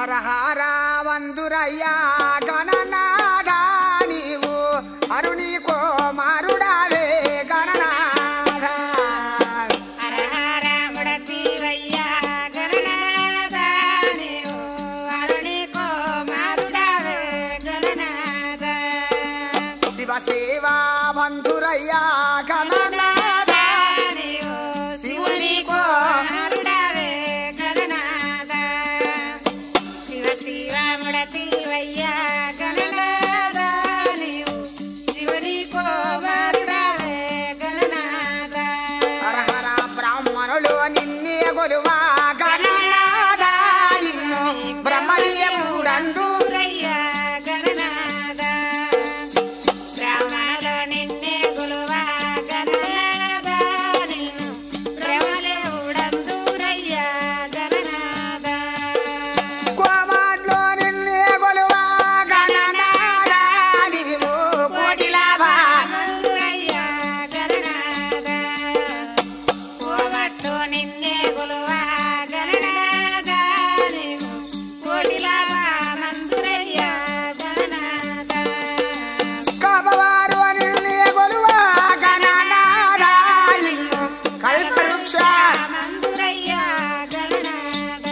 హరహర వందురయ్యా గణనాథ నీవు అరుణి కోమారుడావే గణనాథ శివ సేవా వందురయ్యా గణనాథ శివుని కోమారుడావే హరహర బ్రాహ్మణులు నిన్నే గొలువా గణనాథ నిన్ను బ్రహ్మయ్యూడందు కోమాట్లో నిన్నే గొలువా గణనాథ నీవు కోటి లాభా నిన్నే కొలువా గణనాథ నీవు కోటిలా మందురయ్య గణనాథ కమవారు నిన్నే గొలువా గణనాథ నిన్ను కల్పవృక్ష మందురయ్య గణనాథ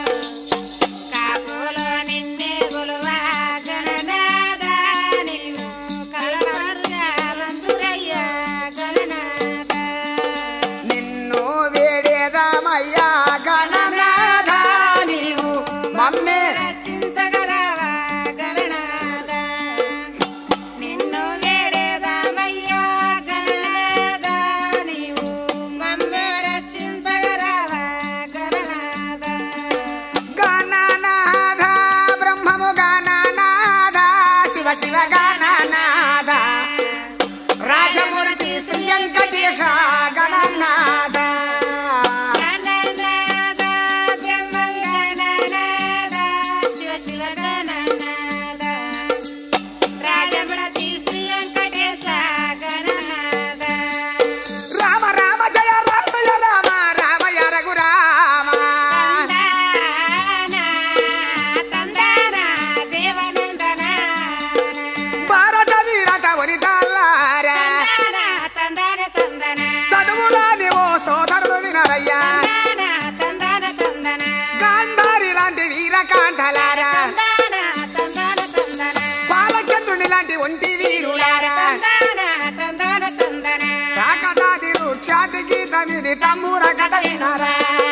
కాపులో నిన్నే కొలువా గణనాథ నీవు కలవరుగా మందురయ్య గణనాథ నిన్ను వేడేదామయ్యా గణనాథ నీవు మమ్మే రచించగలవా గణనాథ నిన్ను వేడేదామయ్యా గణనాథ నీవు మమ్మ రచించగలవా గణనాథ గణనాథ బ్రహ్మము గణనాథ శివ శివ గణనాథ రాజమూర్తి శ్రీ వెంకటేశ గణనాథ గణనాథ బ్రహ్మ గణనాథ శివ శివ గణనాథ రాజమణతి శ్రీ వెంకటేశ గణనాథ రామ రామ జయ రామ జయ రామ రామయ రఘురామ తందాన తందాన దేవనందన భారత వీరత వనితాల్లార తందాన తందాన తందన చదువురాని ఓ సోదరుడు వినరయ్యా తందాన తందాన తందన గాంధారి లాంటి వీరకాంఠలారా తందాన తందాన తందన బాలచంద్రుని లాంటి ఒంటి వీరులారా తందాన తందాన తందన కాకటాది రుక్షాతి గీతమిది తమ్ముర కథ వినరా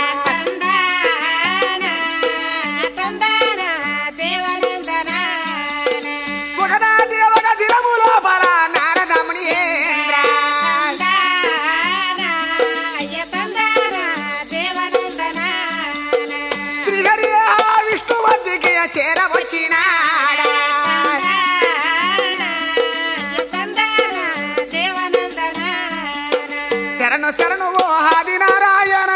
తందాన తందాన దేవనందన ఒకనాటి ఒక దినము లోపల నారదముని ఏంద్ర తందాన అయ్య తందాన దేవనందన శ్రీహరి ఆ విష్ణువర్ధికి చేరవచ్చినాడా శరణు శరణు ఓ ఆది నారాయణ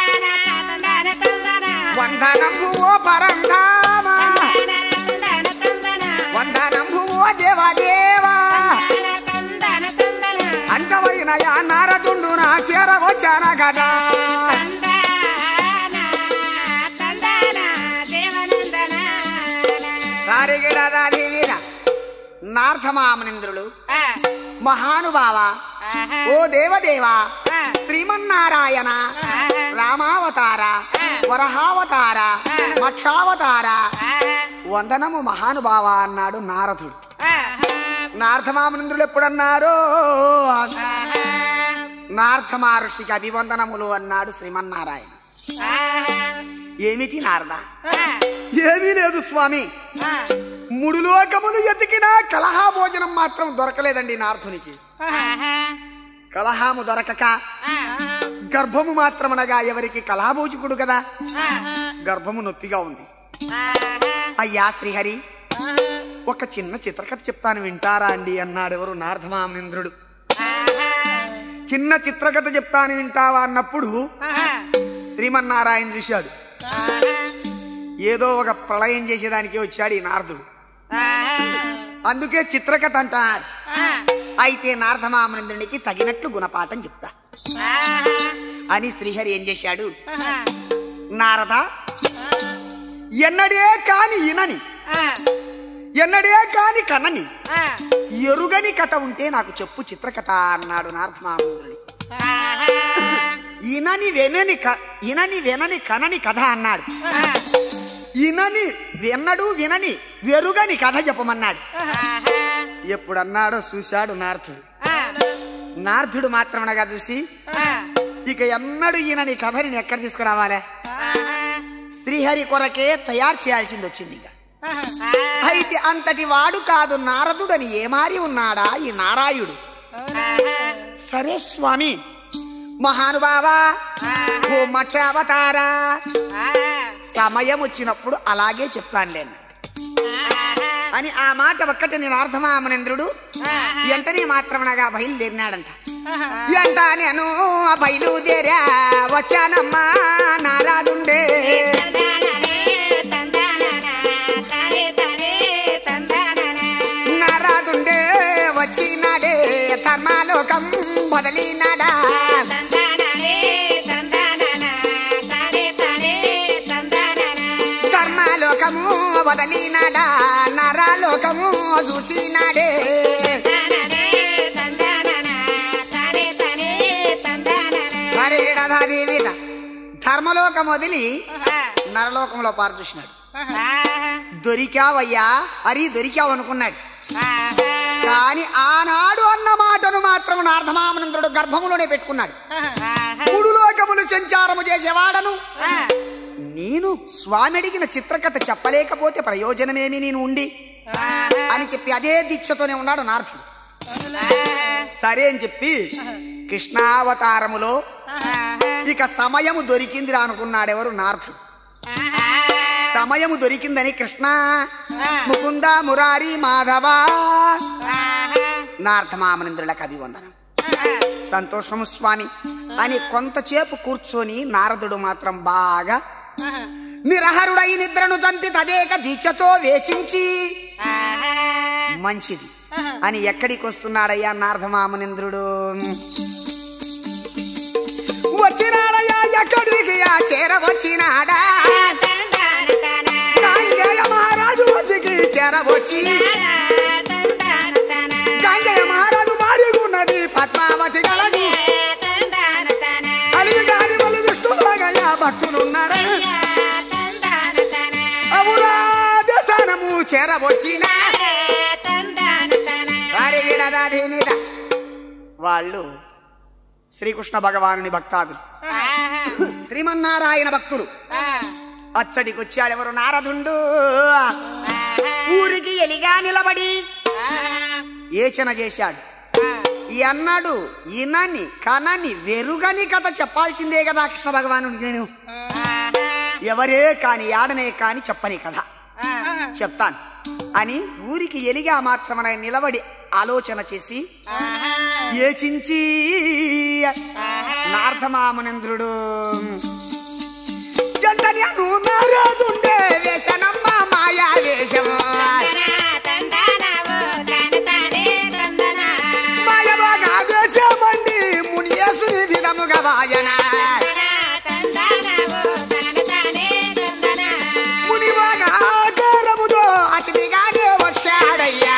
వందనంబు ఓ పరంధామ వందనంబు ఓ దేవదేవా అంటవైన యా నారదుండు నా చేరవచ్చాన కదా రారిగిడరాది వీర నార్థమామనింద్రులు మహానుభావ ఓ దేవదేవా శ్రీమన్నారాయణ రామావతార వరహావతార మక్షావతార వందనము మహానుభావ అన్నాడు నారదుడు నార్థమామనింద్రులు ఎప్పుడన్నారో నార్థ మహర్షికి అభివందనములు అన్నాడు శ్రీమన్నారాయణ ఏమిటి నారద ఏమీ లేదు స్వామి మూడు లోకములు ఎతికినా కలహా భోజనం మాత్రం దొరకలేదండి నార్థునికి కలహాము దొరకక గర్భము మాత్రమనగా ఎవరికి కలహాభోజకుడు కదా గర్భము నొప్పిగా ఉంది అయ్యా శ్రీహరి ఒక చిన్న చిత్రకథ చెప్తాను వింటారా అండి అన్నాడు ఎవరు నారదమామనింద్రుడు చిన్న చిత్రకథ చెప్తాను వింటావా అన్నప్పుడు శ్రీమన్నారాయణ చూశాడు ఏదో ఒక ప్రళయం చేసేదానికి వచ్చాడు ఈ నారదుడు అందుకే చిత్రకథ అంటారు అయితే నారదమామనింద్రునికి తగినట్లు గుణపాఠం చెప్తా అని శ్రీహరి ఏం చేశాడు నారద ఎన్నడే కాని ఇనని ఎన్నడే కాని కనని ఎరుగని కథ ఉంటే నాకు చెప్పు చిత్రకథ అన్నాడు నారదమాముద్రుని ఇనని వెనని క ఇనని వెనని కనని కథ అన్నాడు ఇనని విన్నడు వినని వెరుగని కథ చెప్పమన్నాడు ఎప్పుడన్నాడో చూశాడు నారదుడు నారదుడు మాత్రమనగా చూసి ఇక ఎన్నడు ఈయనని కథని నేను ఎక్కడ తీసుకురావాలే శ్రీహరి కొరకే తయారు చేయాల్సింది వచ్చింది ఇక అయితే అంతటి వాడు కాదు నారదుడని ఏమారి ఉన్నాడా ఈ నారాయుడు సరే స్వామి మహానుభావా ఓ మక్షావతారా సమయం వచ్చినప్పుడు అలాగే చెప్తానులేండి అని ఆ మాట ఒక్కటి నేను అర్థమామనేంద్రుడు వెంటనే మాత్రమనగా బయలుదేరినాడంట ఎంట నేను ఆ బయలుదేరా వచ్చానమ్మా నారాదుండే నారాదుండే వచ్చినాడే ధర్మాలోకం బదిలినాడా ధర్మాలోకము వదలినాడా నరాలోకము చూసినాడే హరిడధాదేవిత ధర్మలోకం వదిలి నరలోకంలో పారు చూసినాడు దొరికావయ్యా హరి దొరికావు అనుకున్నాడు కాని ఆనాడు అన్న మాటను మాత్రం నార్ధమామనందుడు గర్భములోనే పెట్టుకున్నాడు మూడు లోకములు సంచారము చేసేవాడను నేను స్వామి అడిగిన చిత్రకథ చెప్పలేకపోతే ప్రయోజనమేమి నేను ఉండి అని చెప్పి అదే దీక్షతోనే ఉన్నాడు నారదుడు సరే అని చెప్పి కృష్ణావతారములో ఇక సమయము దొరికిందిరా అనుకున్నాడు ఎవరు నారదుడు సమయము దొరికిందని కృష్ణ ముకుంద మురారి మాధవ నార్థమామనింద్రులకు అభివందనం సంతోషము స్వామి అని కొంతసేపు కూర్చొని నారదుడు మాత్రం బాగా నిరహరుడై నిద్రను చంపి తదేక దీక్షతో వేచించి మంచిది అని ఎక్కడికి వస్తున్నాడయ్యా నారదమామనింద్రుడు వచ్చినాడయ్యా ఎక్కడికి ఆ చేర వచ్చినాడా కాంజయ మహారాజు వద్దకి చేర వచ్చి కాంజయ మహారాజు మారిగున్నది పద్మావతి కలగి అలివి గాని వాళ్ళు విష్ణులాగయ్యా భక్తులున్నారా అవురా దేశానము చేరవచ్చిన వారి వినదాది మీద వాళ్ళు శ్రీకృష్ణ భగవానుని భక్తాదులు శ్రీమన్నారాయణ భక్తులు అచ్చడికి వచ్చాడు ఎవరు నారదుండు ఊరికి ఎలిగా నిలబడి ఏచన చేశాడు ఎన్నడు ఇనని కనని వెరుగని కథ చెప్పాల్సిందే కదా కృష్ణ భగవానుడికి నేను ఎవరే కాని ఆడనే కాని చెప్పని కథ చెప్తాను అని ఊరికి ఎలిగా మాత్రమన నిలబడి ఆలోచన చేసి ఏచించి నార్థమామనంద్రుడు ఎంత నేను నారాదుండే వేషనమ్మ మాయా వేషము మాయబాగా వేషమండి మునియేసుని విధముగా వాయన మునిబాగా ఆకారముతో అతిథిగానే వచ్చాడయ్యా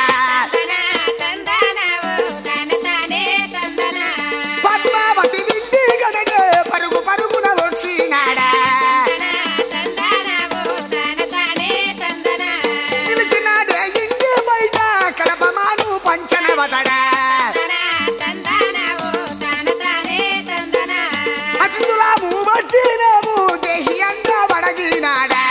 పద్మావతి వింటి కదడే పరుగు పరుగున వచ్చినాడా నిలిచినాడే ఇంటి బయట కలపమాను పంచనవతడా అతిథులాము వచ్చినాము దేహి అంట వడగినాడా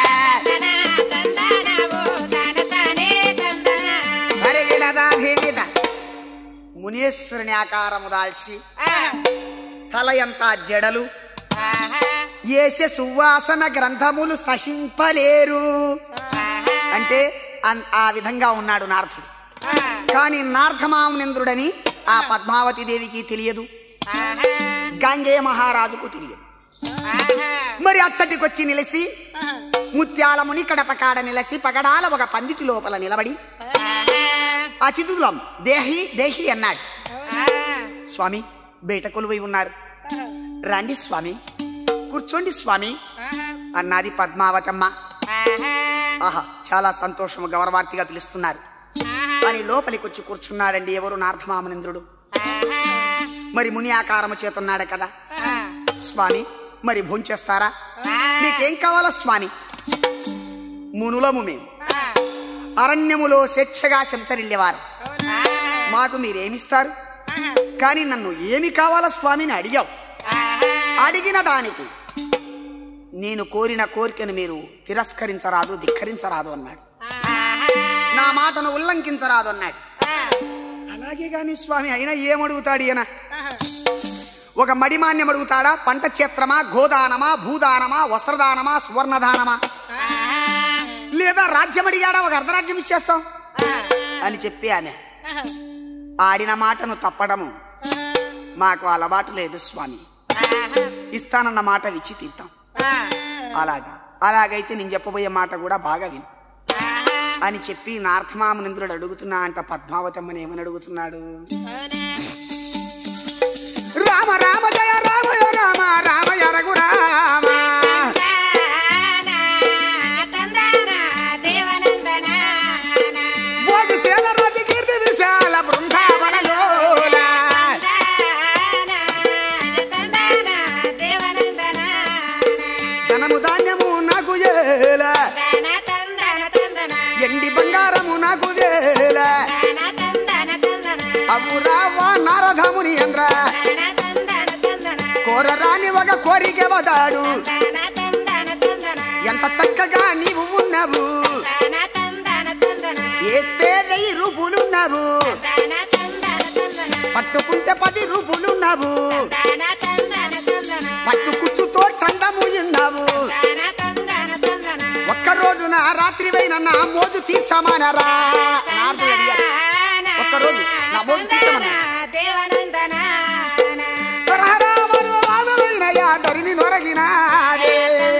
పరిగినదా మీద మునీశ్వరుని ఆకారము దాల్చి తల ఎంత జడలు ఏసే సువాసన గ్రంథములు సహింపలేరు అంటే అన్- ఆ విధంగా ఉన్నాడు నారదుడు కానీ నార్థమామునేంద్రుడని ఆ పద్మావతి దేవికి తెలియదు గంగే మహారాజుకు తెలియదు మరి అచ్చటికొచ్చి నిలిసి ముత్యాల ముని కడప కాడ నిలసి పగడాల ఒక పందిటి లోపల నిలబడి అతిథులం దేహి దేహి అన్నాడు స్వామి బయట కొలువై ఉన్నారు రండి స్వామి కూర్చోండి స్వామి అన్నది పద్మావతమ్మ ఆహా చాలా సంతోషము గౌరవార్తిగా పిలుస్తున్నారు అని లోపలికి వచ్చి కూర్చున్నాడండి ఎవరు నార్థమామనింద్రుడు మరి ముని ఆకారము చేతున్నాడు కదా స్వామి మరి భోంచేస్తారా మీకేం కావాలా స్వామి మునులము మేము అరణ్యములో స్వేచ్ఛగా సంచరిల్లేవారు మాకు మీరేమిస్తారు కానీ నన్ను ఏమి కావాలా స్వామిని అడిగావు అడిగిన దానికి నేను కోరిన కోరికను మీరు తిరస్కరించరాదు ధిక్కరించరాదు అన్నాడు నా మాటను ఉల్లంఘించరాదు అన్నాడు అలాగే గాని స్వామి అయినా ఏమడుగుతాడు ఈయన ఒక మడిమాన్యం అడుగుతాడా పంట క్షేత్రమా గోదానమా భూదానమా వస్త్రదానమా సువర్ణదానమా లేదా రాజ్యం అడిగాడా ఒక అర్ధరాజ్యం ఇచ్చేస్తాం అని చెప్పి ఆమె ఆడిన మాటను తప్పడము మాకు అలవాటు లేదు స్వామి ఇస్తానన్న మాట విచ్చి తీద్దాం అలాగా అలాగైతే నేను చెప్పబోయే మాట కూడా బాగా విను అని చెప్పి నార్థమామనింద్రుడు అడుగుతున్నా అంట పద్మావతమ్మని ఏమని అడుగుతున్నాడు రామ రామ జయ రామయ రామ రామయ రఘురామ భోగి సేన రతి కీర్తి విశాల బృందావనలోల ధనము ధాన్యము నాకు ఏల ఎండి బంగారము నాకు వేల అవు రావా నారదముని ఎంద్ర కోరరాని ఒక కోరిక వదాడు ఎంత చక్కగా నీవు ఉన్నావు వేస్తే వెయ్యి రూపులున్నావు పట్టుకుంటే పది రూపులున్నావు పట్టు కుచ్చుతో చందము ఉన్నావు ఒక్క రోజున రాత్రి వైన నా మోజు తీర్చమనరా నారదుడు అడిగాడు. ఒక్కరోజు నా మోజు తీర్చమన్నా దేవనందన రారామరు రామవైనయ్య ధరిని నొరగినాడే.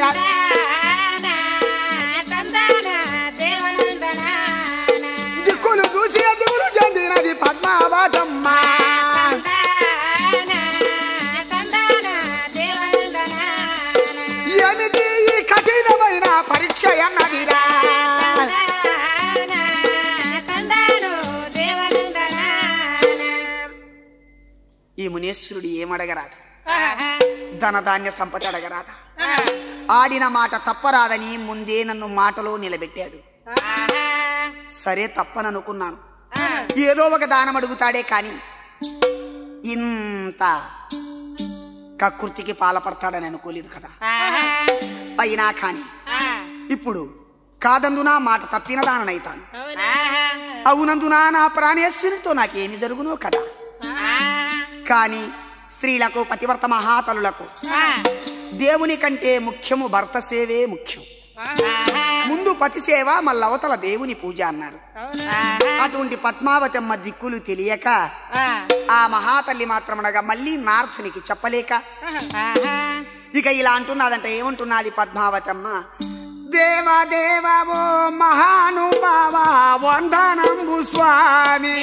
దిక్కులు చూసి దిగులు చెందినది పద్మావతమ్మ ఏమిటి ఈ కఠినమైన పరీక్ష అన్నదిరా ఈ మునేశ్వరుడు ఏమడగరాదు ధనధాన్య సంపద అడగరాదా ఆడిన మాట తప్పరాదని ముందే నన్ను మాటలో నిలబెట్టాడు సరే తప్పననుకున్నాను ఏదో ఒక దానం అడుగుతాడే కాని ఇంత కకృతికి పాలపడతాడని అనుకోలేదు కదా అయినా కాని ఇప్పుడు కాదందునా మాట తప్పిన దాననైతాను అవునందునా నా ప్రాణేశ్వరితో నాకేమి జరుగునో కదా కానీ స్త్రీలకు పతివర్త మహాతలులకు దేవుని కంటే ముఖ్యము భర్త సేవే ముఖ్యం ముందు పతి సేవ మళ్ళవతల దేవుని పూజ అన్నారు అటువంటి పద్మావతమ్మ దిక్కులు తెలియక ఆ మహాతల్లి మాత్రమనగా మళ్ళీ నార్థునికి చెప్పలేక ఇక ఇలా అంటున్నదంట ఏమంటున్నది పద్మావతమ్మ దేవ దేవో మహానుభావ వందనంబు స్వామి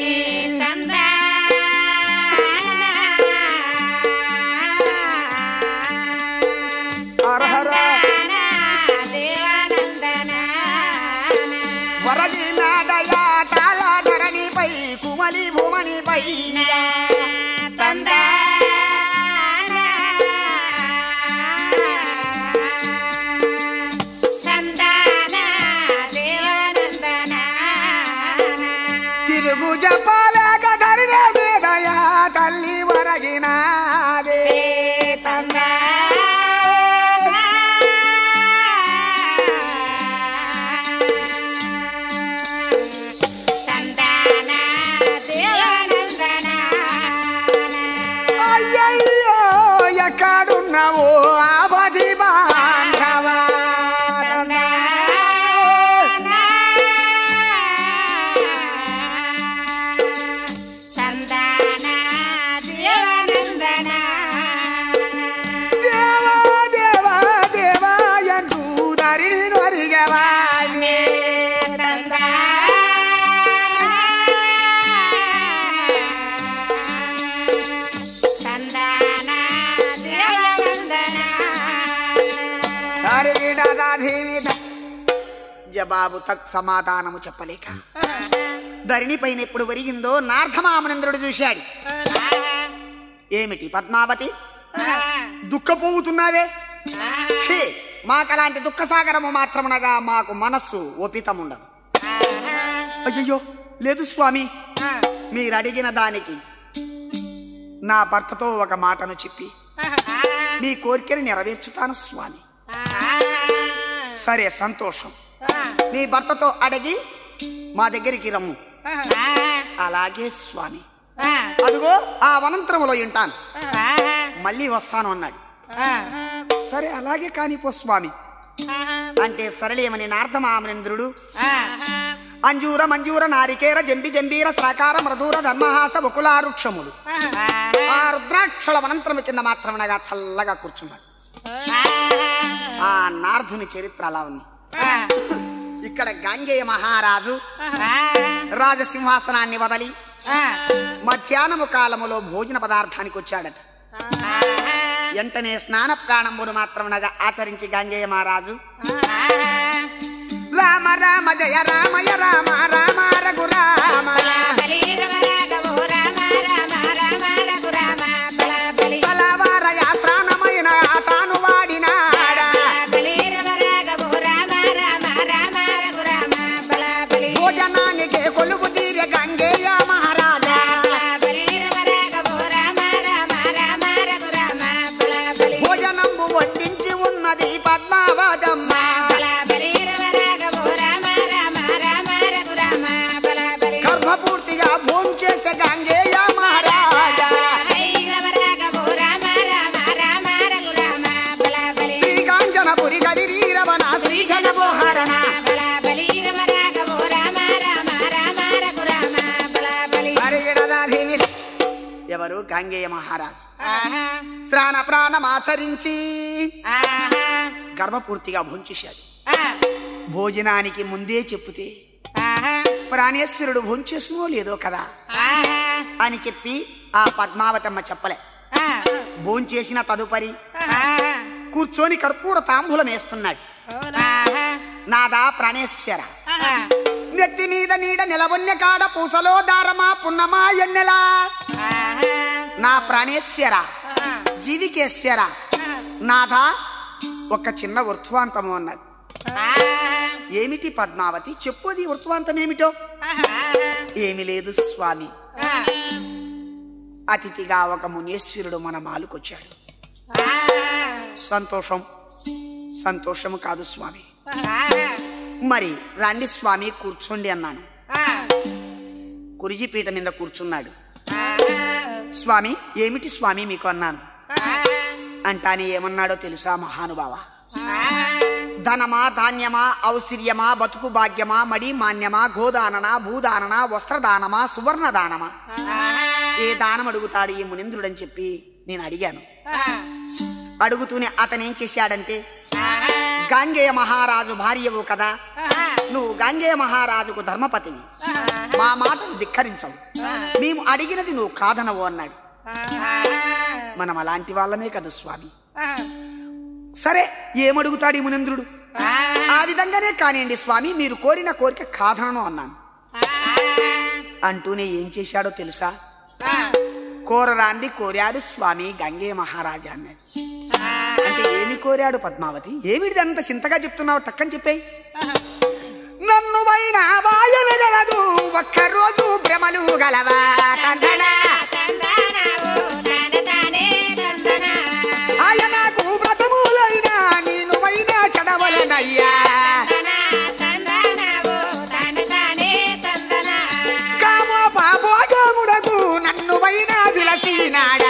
అర్హర వరది నాదయా తాళ ధరణిపై కుమలి భూమనిపై తిరుగు జపాలేక ధరిణే దయా తల్లి వరగినాదే అయ్యయ్యో ఎక్కడున్నావో ఆపది బాంధవా దేవా దేవా దేవా ఎంటూ ధరిణి నొరిగవానే ధరిగిడ ధీమిద జవాబు తక్ సమాధానము చెప్పలేక ధరణి పైన ఎప్పుడు ఒరిగిందో నార్ధమామనంద్రుడు చూశాడు ఏమిటి పద్మావతి దుఃఖపోతున్నదే ఛీ, మాకలాంటి దుఃఖ సాగరము మాత్రమునగా మాకు మనస్సు ఒపితముండదు అయ్యయ్యో లేదు స్వామి మీరు అడిగిన దానికి నా భర్తతో ఒక మాటను చెప్పి మీ కోరికను నెరవేర్చుతాను స్వామి సరే సంతోషం నీ భర్తతో అడిగి మా దగ్గరికి రమ్ము అలాగే స్వామి అదిగో ఆ వనంతరములో వింటాను మళ్ళీ వస్తాను అన్నాడు సరే అలాగే కానిపో స్వామి అంటే సరళేమని నార్ధమామనేంద్రుడు అంజూర మంజూర నారికేర జంబి జంబీర సాకార మృదూర ధర్మహాస బకులారుక్షములు ఆ రుద్రాక్షల వనంతరము కింద మాత్రమనగా చల్లగా కూర్చున్నాడు ఆ నార్ధుని చరిత్ర అలా ఉంది ఇక్కడ గంగేయ మహారాజు రాజసింహాసనాన్ని వదలి మధ్యాహ్నము కాలములో భోజన పదార్థానికి వచ్చాడట వెంటనే స్నాన ప్రాణంబును మాత్రమునగా ఆచరించి గంగేయ మహారాజు రామ రామ జయ రామయ రామ రామ రఘు రామ బలవారయ స్నానమైన తాను వాడినాడా భోజనానికి కొలువు తీరే గంగేయ మహారాజా భోజనంబు వడ్డించి ఉన్నది పద్మావతమ్మ గర్భపూర్తిగా భోంచేసే గంగేయ మహారాజా శ్రీకాంచనపురి గదిరీరవన శ్రీజనమోహరణ హరిగిడదాధిని. ఎవరు గంగేయ మహారాజు స్నాన ప్రాణమాచరించి గర్భపూర్తిగా భోంచేశాడు భోజనానికి ముందే చెప్పుతే ప్రాణేశ్వరుడు భోంచేసునో లేదో కదా అని చెప్పి ఆ పద్మావతమ్మ చెప్పలే భోంచేసిన తదుపరి కూర్చొని కర్పూర తాంబూలం వేస్తున్నాడు నాదా ప్రాణేశ్వర నెత్తి మీద నీడ నిలవన్య కాడ పూసలో దారమా పున్నమా ఎన్నెలా నా ప్రాణేశ్వర జీవికేశ్వర నాథా ఒక చిన్న వృత్వాంతము అన్నది ఏమిటి పద్మావతి చెప్పుది వృత్వాంతం ఏమిటో ఏమి లేదు స్వామి అతిథిగా ఒక మునీశ్వరుడు మన మాలుకొచ్చాడు సంతోషం సంతోషము కాదు స్వామి మరి రండి స్వామి కూర్చోండి అన్నాను కురిజిపీట మీద కూర్చున్నాడు స్వామి ఏమిటి స్వామి మీకు అన్నాను అంటానే ఏమన్నాడో తెలుసా మహానుభావ ధనమా ధాన్యమా ఔశ్వర్యమా బతుకు భాగ్యమా మడి మాన్యమా గోదానన భూదానన వస్త్రదానమా సువర్ణ దానమా ఏ దానం అడుగుతాడు ఈ మునింద్రుడని చెప్పి నేను అడిగాను అడుగుతూనే అతనేం చేశాడంటే గాంగేయ మహారాజు భార్యవు కదా నువ్వు గాంగేయ మహారాజుకు ధర్మపతివి మా మాటను ధిక్కరించవు మేము అడిగినది నువ్వు కాదనవు అన్నాడు మనం అలాంటి వాళ్ళమే కదా స్వామి సరే ఏమడుగుతాడు ఈ మునింద్రుడు ఆ విధంగానే కానివ్వండి స్వామి మీరు కోరిన కోరిక కాదనను అన్నాను అంటూనే ఏం చేశాడో తెలుసా కోరరాంది కోరాడు స్వామి గంగే మహారాజా అన్నాడు అంటే ఏమి కోరాడు పద్మావతి ఏమిటి అంత చింతగా చెప్తున్నావు టక్కని చెప్పేయి నన్ను పైన వాయనగలదు ఒక్కరోజు భ్రమలు గలవా తండ్రనా ఆయనకు వ్రతములైన నేను పైన చడవలనయ్యా కామో పాపోగముడకు నన్ను పైన విలసినాడా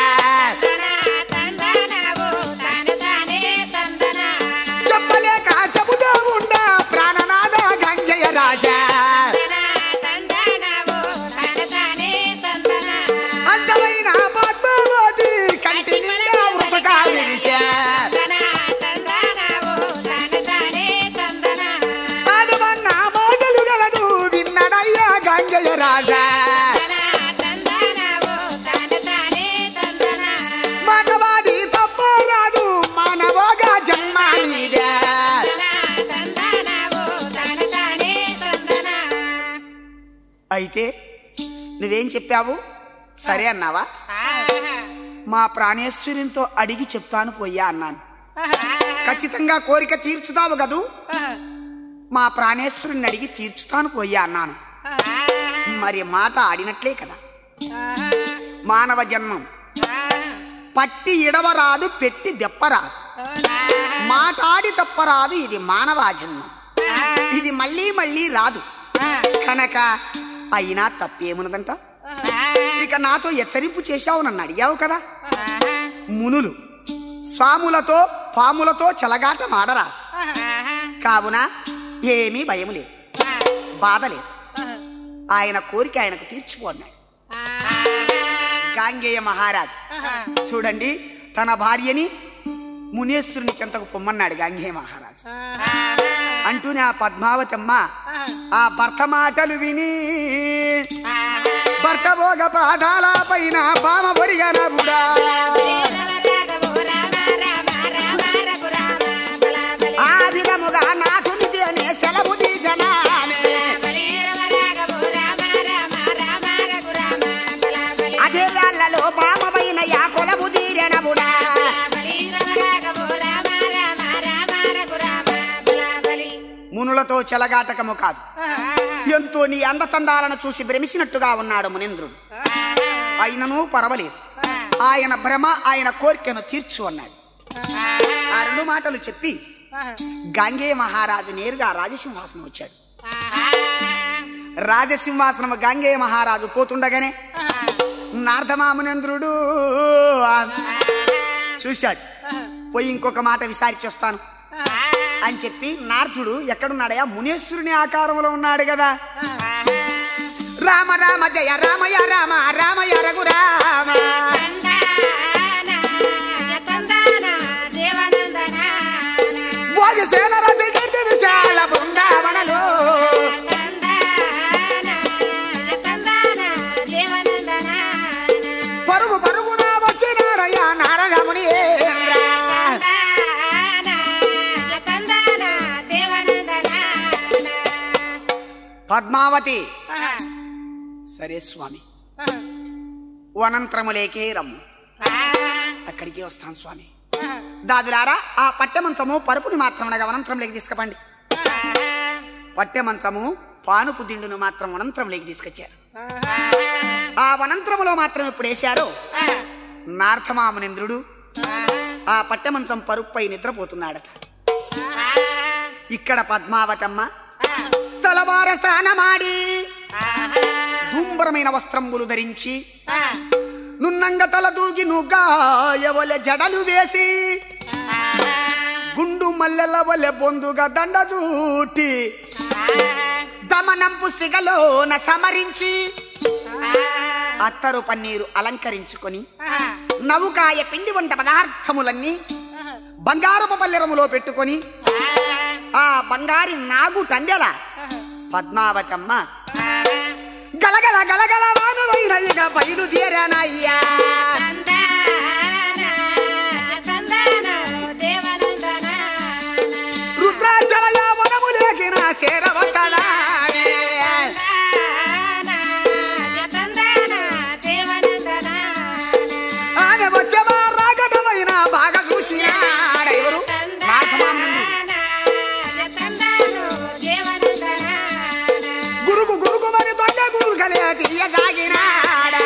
చెప్పలేక చెబుతూ ఉండా ప్రాణనాథ గంగయ్య రాజా అంతమైన పద్మావతి కంటి నిండా మృతకా విరిశా అయితే నువ్వేం చెప్పావు సరే అన్నావా మా ప్రాణేశ్వరునితో అడిగి చెప్తాను పోయా అన్నాను ఖచ్చితంగా కోరిక తీర్చుతావు కదూ మా ప్రాణేశ్వరుని అడిగి తీర్చుతాను పోయా అన్నాను మరి మాట ఆడినట్లే కదా మానవ జన్మం పట్టి ఇడవరాదు పెట్టి దెప్పరాదు మాటాడి తప్పరాదు ఇది మానవ జన్మం ఇది మళ్ళీ మళ్ళీ రాదు కనుక అయినా తప్పేమున్నదంట ఇక నాతో హెచ్చరింపు చేశావు నన్ను అడిగావు కదా మునులు స్వాములతో పాములతో చెలగాట మాడరా కావున ఏమీ భయం లేదు బాధ లేదు ఆయన కోరిక ఆయనకు తీర్చుకున్నాడు గాంగేయ మహారాజ్ చూడండి తన భార్యని మునేశ్వరుని చెంతకు పొమ్మన్నాడు గాంగేయ మహారాజు అంటూనే ఆ పద్మావతమ్మ ఆ భర్త మాటలు విని భర్త భోగ పాఠాల పైన పామ బొరిగనబుడా ఆ విధముగా నాటునిది అనే సెలవు తీసనానే అదే వేళ్లలో పామ పైన యా కొలవు తీరెనబుడా మునులతో చెలగాటకము కాదు ఎంతో నీ అందచందాలను చూసి భ్రమిసినట్టుగా ఉన్నాడు మునింద్రుడు అయినను పర్వాలేదు ఆయన భ్రమ ఆయన కోరికను తీర్చు అన్నాడు ఆ రెండు మాటలు చెప్పి గాంగేయ మహారాజు నేరుగా రాజసింహాసనం వచ్చాడు రాజసింహాసనం గాంగేయ మహారాజు పోతుండగానే నార్ధమామునేంద్రుడు ఆ చూశాడు పోయి ఇంకొక మాట విసారించి వస్తాను అని చెప్పి నార్జుడు ఎక్కడున్నాడయా మునేశ్వరుని ఆకారంలో ఉన్నాడు కదా రామ రామ జయ రామయ రామ రామయ రఘురామ భోగసేన రథి కీర్తి విశాల బృందావనలో పరుగు పరుగున వచ్చినాడయ్యా నారదముని పద్మావతి సరే స్వామి వనంత్రములేకే రమ్ము అక్కడికి వస్తాను స్వామి దాదులారా ఆ పట్టె మంచము పరుపుని మాత్రం వనంత్రంలోకి తీసుకుపండి పట్టె మంచము పానుపు దిండును మాత్రం వనంత్రంలోకి తీసుకొచ్చారు ఆ వనంత్రములో మాత్రం ఇప్పుడు వేశారో నార్థమామునింద్రుడు ఆ పట్టె మంచం పరుపుపై నిద్రపోతున్నాడట ఇక్కడ పద్మావతమ్మ స్థలవార స్నానమాడి ధూంబరమైన వస్త్రంబులు ధరించి నున్నంగ తల దూగి నుగాయవలె జడలు వేసి గుండు మల్లెల వలె బొందుగా దండ జూటి దమనంపు సిగలోన సమరించి అత్తరు పన్నీరు అలంకరించుకొని నవ్వుకాయ పిండి వంట పదార్థములన్నీ బంగారపు పల్లెరములో పెట్టుకొని ఆ బంగారి నాగు టండెల పద్మావతమ్మ గలగల గలగల వానవైన ఇక బయలుదేరానయ్యా రుద్రాచలయ వనములేకిన చేరవస్తానే ఆమె వచ్చేవా రాకటమైన బాగా చూసినాడెవరు నాథమానుడు గురుకు గురుకు మరి దొండ గురుకు కలే తీయసాగినాడా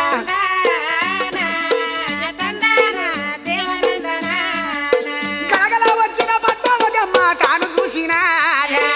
గలగల వచ్చిన పద్మావతమ్మ తాను చూసినాడా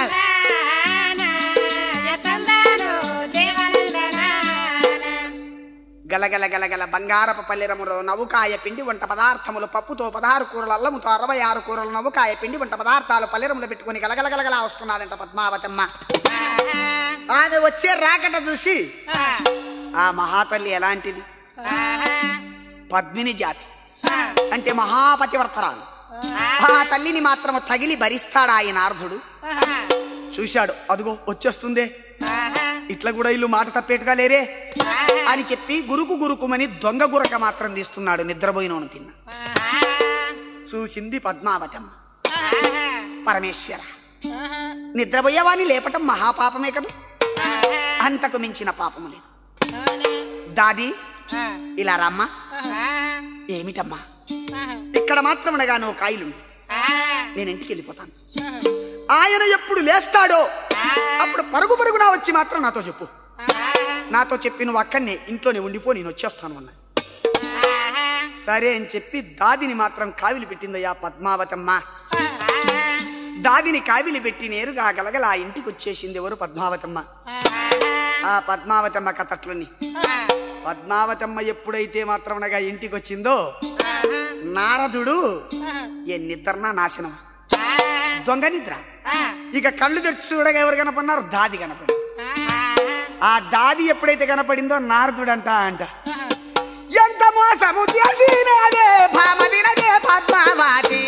గలగల గలగల బంగారపు పల్లెరములో నవ్వుకాయ పిండి వంట పదార్థములు పప్పుతో పదహారు కూరలు అల్లముతో అరవై ఆరు కూరలు నవ్వుకాయ పిండి వంట పదార్థాలు పల్లెరములు పెట్టుకుని గలగల గలగల వస్తున్నాదంట పద్మావతమ్మ ఆమె వచ్చే రాకట చూసి ఆ మహాతల్లి ఎలాంటిది పద్మిని జాతి అంటే మహాపతివర్తరాలు ఆ తల్లిని మాత్రం తగిలి భరిస్తాడా ఆయన నారదుడు చూశాడు అదిగో వచ్చేస్తుందే ఇట్లా కూడా ఇల్లు మాట తప్పేట్టుగా లేరే అని చెప్పి గురుకు గురుకుమని దొంగ గురక మాత్రం తీస్తున్నాడు నిద్రపోయినోను తిన్న చూసింది పద్మావతమ్మ పరమేశ్వర నిద్రపోయేవాని లేపటం మహాపాపమే కదా అంతకు మించిన పాపము లేదు దాది ఇలా రమ్మా ఏమిటమ్మా ఇక్కడ మాత్రమనగా నువ్వు కాయలుండు నేను ఇంటికి వెళ్ళిపోతాను ఆయన ఎప్పుడు లేస్తాడో అప్పుడు పరుగు పరుగునా వచ్చి మాత్రం నాతో చెప్పు నాతో చెప్పి నువ్వు అక్కడనే ఇంట్లోనే ఉండిపో నేను వచ్చేస్తాను అన్నా సరే అని చెప్పి దాదిని మాత్రం కావిలి పెట్టిందయ్యా పద్మావతమ్మ దాదిని కావిలి పెట్టి నేరుగా గలగల ఆ ఇంటికి వచ్చేసింది ఎవరు పద్మావతమ్మ ఆ పద్మావతమ్మ కథట్లోని పద్మావతమ్మ ఎప్పుడైతే మాత్రమనగా ఇంటికి వచ్చిందో నారదుడు ఏ నిద్రనా నాశనం దొంగ నిద్ర ఇక కళ్ళు తెరిచి చూడగా ఎవరు కనపడినారు దాది కనపడి ఆ దాది ఎప్పుడైతే కనపడిందో నారదుడు అంట అంట ఎంత మోసము చేసినదే భామ వినదే పద్మావతి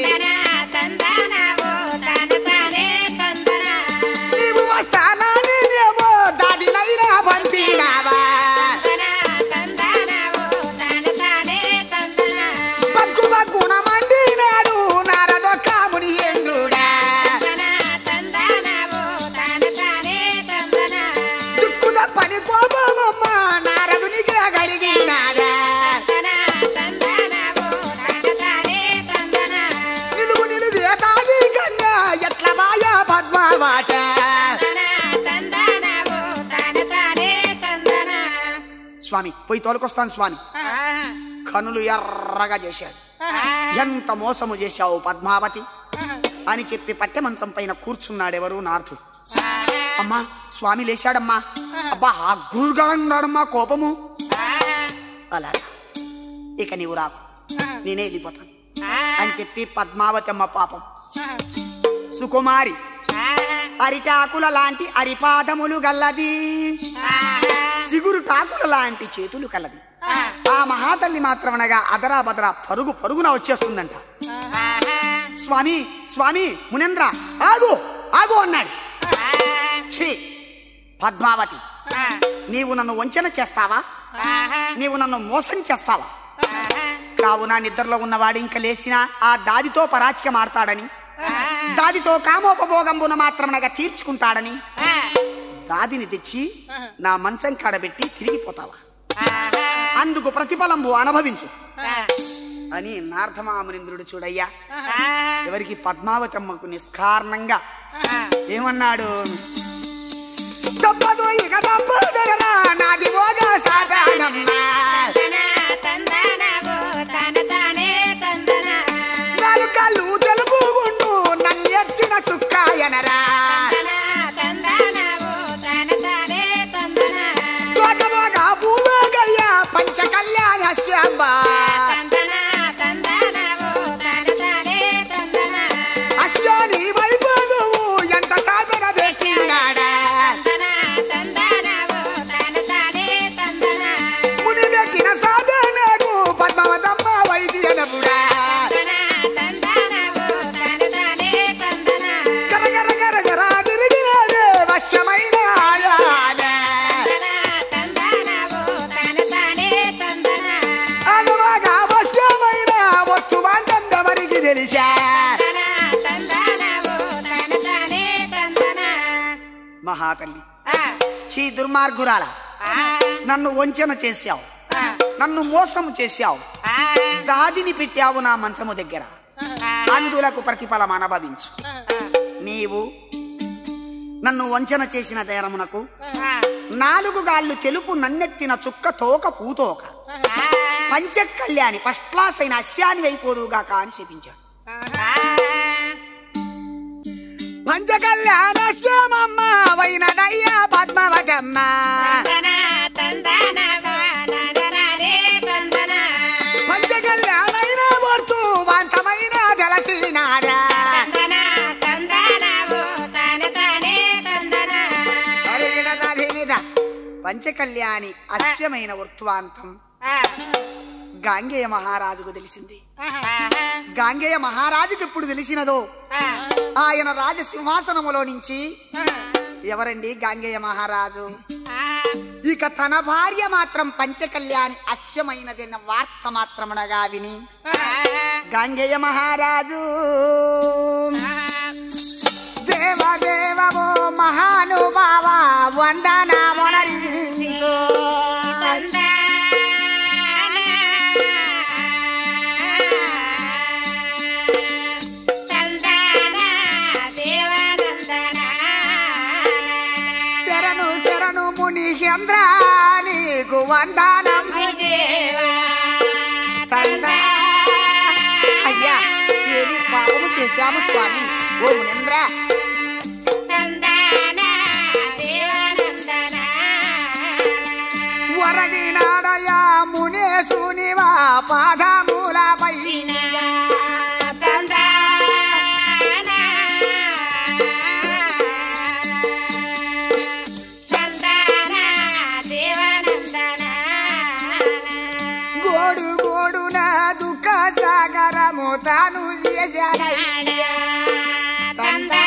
నీవు వస్తాననేమో దాదినైనా పంపినావా పక్కు పక్కున మండినాడు నారదొక్క ముని ఎందుడా దుక్కు తప్పని కోపమమ్మ నారదునికి కలిగినాదా నిలువు నిలువే దాది కన్నా ఎట్ల మాయా పద్మావత స్వామి పోయి తోలుకొస్తాను స్వామి కనులు ఎర్రగా చేశాడు ఎంత మోసము చేశావు పద్మావతి అని చెప్పి పట్టె మంచం పైన కూర్చున్నాడెవరు నార్తు అమ్మా స్వామి లేచాడమ్మా అబ్బా ఆగ్రూరుగా ఉన్నాడమ్మా కోపము అలాగా ఇక నీవు రాకు నేనే వెళ్ళిపోతాను అని చెప్పి పద్మావతమ్మ పాపం సుకుమారి అరిటాకుల లాంటి అరిపాదములు గల్లది సిగురు టాకుల లాంటి చేతులు కలది ఆ మహాతల్లి మాత్రమనగా అదరా బదరా పరుగు పరుగున వచ్చేస్తుందంట స్వామి స్వామి మునేంద్ర ఆగు ఆగు అన్నాడు ఛీ పద్మావతి నీవు నన్ను వంచన చేస్తావా నీవు నన్ను మోసం చేస్తావా కావున నిద్రలో ఉన్నవాడు ఇంక లేచిన ఆ దాదితో పరాచికం ఆడతాడని దాదితో కామోపభోగంబున మాత్రమనగా తీర్చుకుంటాడని దాదిని తెచ్చి నా మంచం కాడబెట్టి తిరిగిపోతావా అందుకు ప్రతిఫలంబు అనుభవించు అని నార్ధమామునింద్రుడు చూడయ్యా ఎవరికి పద్మావతమ్మకు నిష్కారణంగా ఏమన్నాడు తప్పదు ఇక తప్పదురా నాది ఓగా సాటానమ్మా నాలుగు కళ్ళు తెలుపుకుంటూ నన్ను ఎత్తిన చుక్కాయనరా తోకమోగా పూలోగయ్య పంచ కళ్యాణ శ్యాంబ అశ్వాని వైభోగము ఎంత సాధన పెట్టినాడా ముని పెట్టిన సాధనకు పద్మావతమ్మ వైద్యనపుడా గరగర గరగర తిరిగినాడే వశ్యమైన ఆయాన అనువాగా వశ్యమైన వచ్చు వాంతందవరికి తెలిసా మహాతల్లి చీ దుర్మార్గురాల నన్ను వంచన చేశావు నన్ను మోసం చేశావు దాదిని పెట్టావు నా మంచము దగ్గర అందులకు ప్రతిఫలం అనుభవించు నీవు నన్ను వంచన చేసిన నేరమునకు నాలుగు గాళ్ళు తెలుపు నన్నెత్తిన చుక్క తోక పూతోక పంచకళ్యాణి ఫస్ట్ క్లాస్ అయిన అస్యాని అయిపోదుగా అని చెప్పించాడు పంచకళ్యాణ శ్యామమ్మ వైనదయ్యా పద్మవతమ్మ పంచకళ్యాణైన వర్తు వంతమైన తెలసినాడా అరిగిన నది మీద పంచకళ్యాణి అస్యమైన వర్తువాంతం గాంగేయ మహారాజుకు తెలిసింది గాంగేయ మహారాజుకు ఎప్పుడు తెలిసినదో ఆయన రాజసింహాసనములో నుంచి ఎవరండి గాంగేయ మహారాజు ఇక తన భార్య మాత్రం పంచకళ్యాణి అశ్వమైనదన్న వార్త మాత్రమునగా విని గాంగేయ మహారాజు దేవదేవో మహానుభావ వందనా మునేంద్ర నీకు వందనం తందా అయ్యా ఏమి పాపము చేశాము స్వామి ఓ మునేంద్ర వరగినాడయా మునేశునివా పాదములపై గోడు గోడున దుఃఖ సాగరము తాను చేశానయ్యా తందా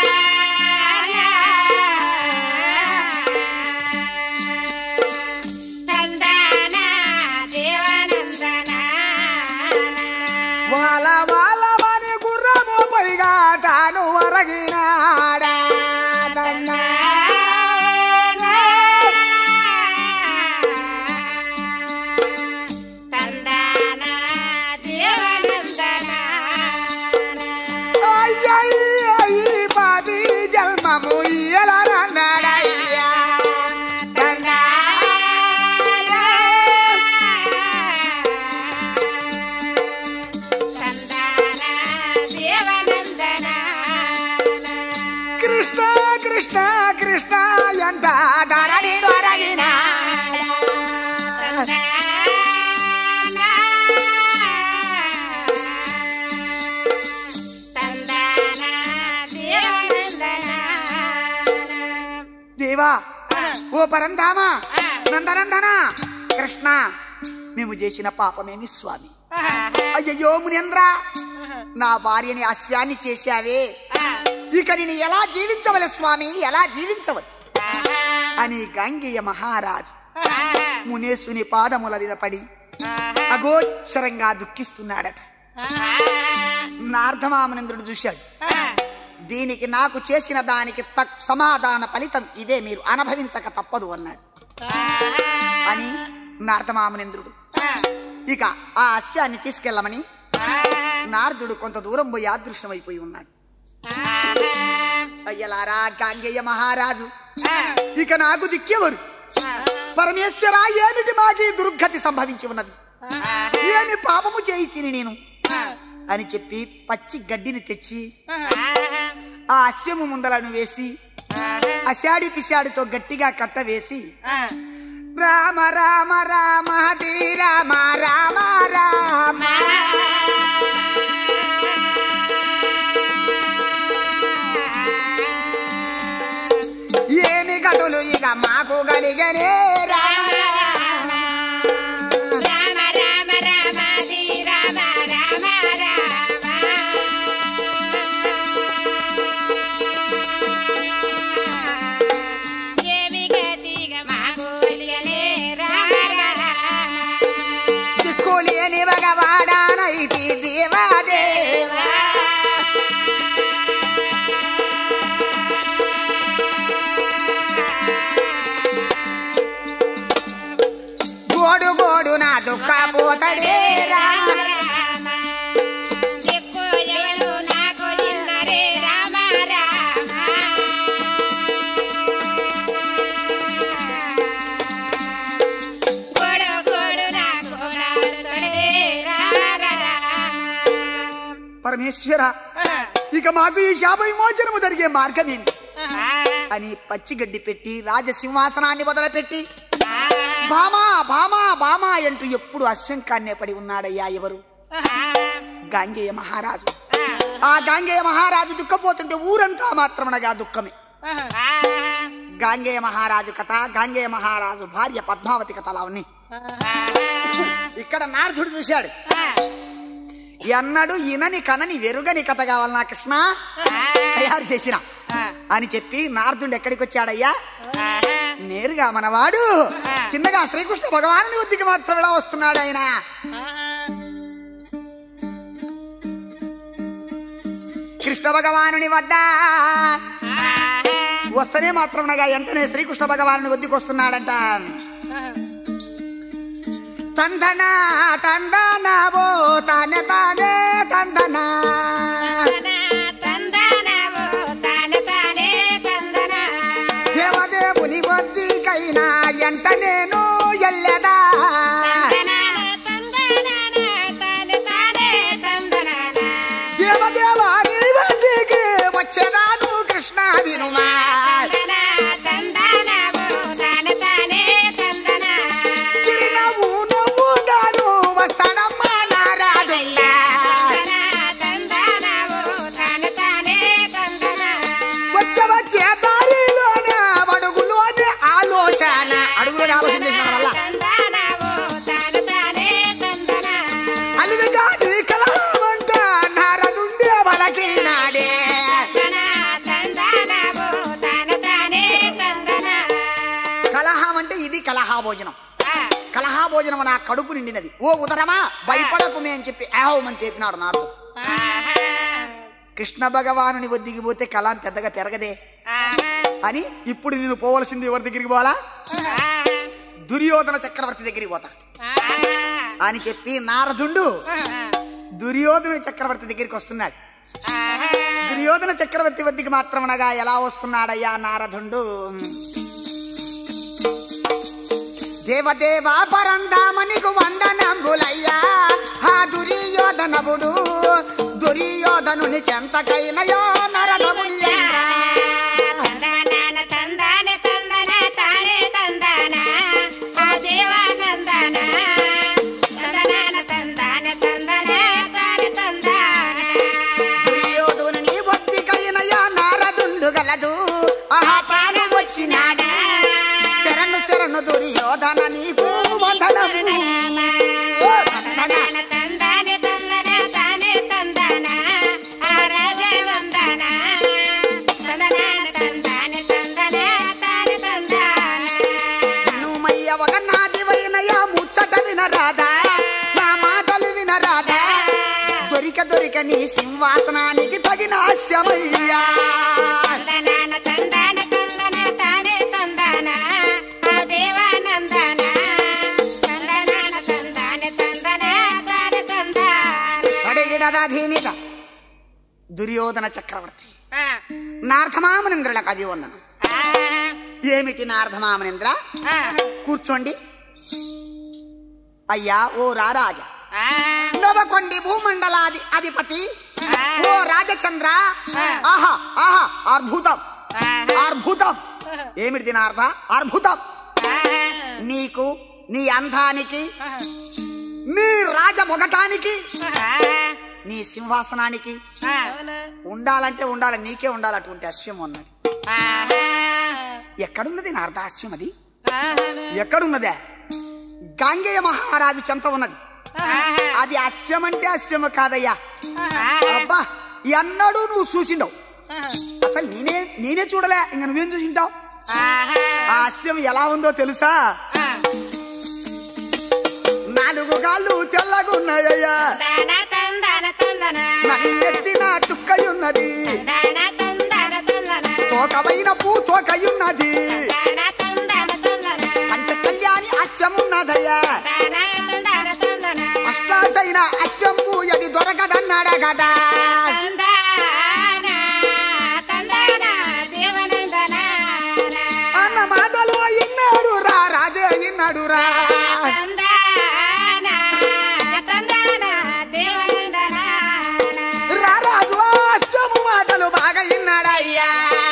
వాళ్ళ వాళ్ళమని గుర్రము పైగా తాను వరగినాడా తందా అయ్యయ్య పాపి జన్మము ఇయ్యలనన్నాడయ్యా తందా కృష్ణ కృష్ణ కృష్ణ ఎంత ధరణి వరగినా దేవా ఓ పరంధామా నందనందన కృష్ణ మేము చేసిన పాపమేమి స్వామి అయ్యయ్యో మునేంద్ర నా భార్యని అశ్వాన్ని చేశావే ఇక నేను ఎలా జీవించవలే స్వామి ఎలా జీవించవలే అని గంగయ్య మహారాజు మునేశుని పాదముల మీద పడి అగోచరంగా దుఃఖిస్తున్నాడట నార్ధమామనేంద్రుడు చూశాడు దీనికి నాకు చేసిన దానికి తక్ సమాధాన ఫలితం ఇదే మీరు అనుభవించక తప్పదు అన్నాడు అని నార్ధమామనేంద్రుడు ఇక ఆ అశ్వాన్ని తీసుకెళ్ళమని నారదుడు కొంత దూరం పోయి అదృశ్యమైపోయి ఉన్నాడు అయ్యలారా గాంగేయ మహారాజు ఇక నాకు దిక్కెవరు పరమేశ్వర ఏమిటి మాకి దుర్గతి సంభవించి ఉన్నది ఏమి పాపము చేయిచిని నేను అని చెప్పి పచ్చి గడ్డిని తెచ్చి ఆ అశ్వము ముందలను వేసి అషాడి పిశాడితో గట్టిగా కట్ట వేసి రామ రామ రామ హరి రామ రామ రామ ఏమి గదులు ఇక మాకు గలిగనే రామ రామ రామ రామ రామ శ్రీ రామ రామ రామ ఏమి గతిగా మాకు తెలియలే రామ రామ దిక్కులేని భగవాడానైతి దేవాదేవా గోడు గోడు నా దుఃఖ పోతడే రామ రామ ఎక్కువ ఎవరు నాకు ఇందరే రామ రామ గొడ గొడు నాకు రాడుతడే రామ రామ పరమేశ్వర ఇక మాకు ఈ శాప విమోచనము జరిగే మార్గమేమి అని పచ్చిగడ్డి పెట్టి రాజసింహాసనాన్ని వదలపెట్టి బామా బామా బామా అంటూ ఎప్పుడు అశ్వంకాన్నే పడి ఉన్నాడయ్యా ఎవరు గాంగేయ మహారాజు ఆ గాంగేయ మహారాజు దుఃఖపోతుంటే ఊరంతా మాత్రమనగా దుఃఖమే గాంగేయ మహారాజు కథ గాంగేయ మహారాజు భార్య పద్మావతి కథ అలా ఉన్నాయి ఇక్కడ నారదుడు చూశాడు ఎన్నడు ఇనని కనని వెరుగని కథ కావాలన్నా కృష్ణ తయారు చేసిన అని చెప్పి నారదుడు ఎక్కడికి వచ్చాడయ్యా నేరుగా మనవాడు చిన్నగా శ్రీకృష్ణ భగవానుని వద్దకి మాత్రం ఎలా వస్తున్నాడు ఆయన కృష్ణ భగవానుని వద్ద వస్తేనే మాత్రం వెంటనే శ్రీకృష్ణ భగవానుని వద్దకు వస్తున్నాడంట తందన తందన ఓ తానే తానే తందన దేవదేవుని వద్దికైనా ఎంట నేను ఎల్లెదా దేవదేవా నీ వద్దకు వచ్చేదాను కృష్ణ వినుమా చిరునవ్వు నవ్వుతాను వస్తానమ్మా నారాదుల్లా వచ్చే వచ్చే దారిలోన అడుగులోనే ఆలోచన అడుగులోనే ఆలోచన చేసిన వల్ల అలివి కాదు కలవంట నారదుండే వలకి నాడే కలహం అంటే ఇది కలహా భోజనం కలహా భోజనం నా కడుపు నిండినది ఓ ఉదరమా భయపడకుమే అని చెప్పి ఏహోమని చెప్పినాడు నారదు కృష్ణ భగవానుని వద్దకి పోతే కళ పెద్దగా పెరగదే అని ఇప్పుడు నేను పోవలసింది ఎవరి దగ్గరికి పోవాలా దుర్యోధన చక్రవర్తి దగ్గరికి పోతా అని చెప్పి నారదుండు దుర్యోధన చక్రవర్తి దగ్గరికి వస్తున్నాడు దుర్యోధన చక్రవర్తి వద్దకి మాత్రమనగా ఎలా వస్తున్నాడయ్యా నారదుండు దేవదేవా పరంధామనికు వందనంబులయ్యా ఆ దుర్యోధనవుడు దుర్యోధనుని చెంతకైనయో నరదముని దుర్యోధనుని వద్దికైనయో నారదుండు గలదు ఆహా తాను వచ్చినాడా శరణు శరణు దుర్యోధన నీకు వందనము ఓ వందన. వినుమయ్య ఒక నాదివైనయా ముచ్చట వినరాదా నా మాటలు వినరాదా దొరిక దొరిక నీ సింహాసనానికి తగిన ఆశ్యమయ్యా అడిగిడదీనిద దుర్యోధన చక్రవర్తి నార్థమామనింద్రుల కవి ఉన్నను ఏమిటి నార్థమామనింద్ర కూర్చోండి అయ్యా ఓ రారాజా నవకొండి భూమండలాది అధిపతి ఓ రాజచంద్ర ఆహా ఆహా అద్భుతం అద్భుతం ఏమిటి దీని అర్థ అద్భుతం నీకు నీ అందానికి నీ రాజమొగటానికి నీ సింహాసనానికి ఉండాలంటే ఉండాలి నీకే ఉండాలి అటువంటి అశ్వం ఉన్నది ఎక్కడున్నది నా అర్ధాశ్వం అది ఎక్కడున్నదే గాంగేయ మహారాజు చెంత ఉన్నది అది అశ్వం అంటే అశ్వము కాదయ్యా అబ్బా ఎన్నడూ నువ్వు చూసిండవు అసలు నేనే నేనే చూడలే ఇంక నువ్వేం చూసింటావు ఆ అశ్వం ఎలా ఉందో తెలుసా నాలుగు కాళ్ళు తెల్లగున్నాయ్యా నన్నెత్తిన చుక్కయున్నది తోకమైన పూ తోకయున్నది పంచ కళ్యాణి అశ్వమున్నదయ్యా అష్టాసైన అశ్వంబు ఎది దొరకదన్నాడగట అన్న మాటలో ఇన్నాడు రా రాజే ఇన్నాడు రా రా రాజు ఆ అశ్వము మాటలు బాగా ఇన్నాడయ్యా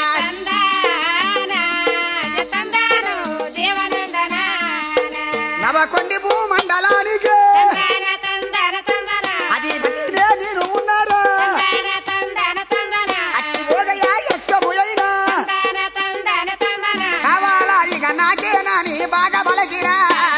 నవకొండి భూమండలానికి అది బతినే నేను ఉన్నారా అట్టి పోగయ్యా అశ్వము అయినా కావాలా ఇక నాకేనా నీ బాగా బలకిరా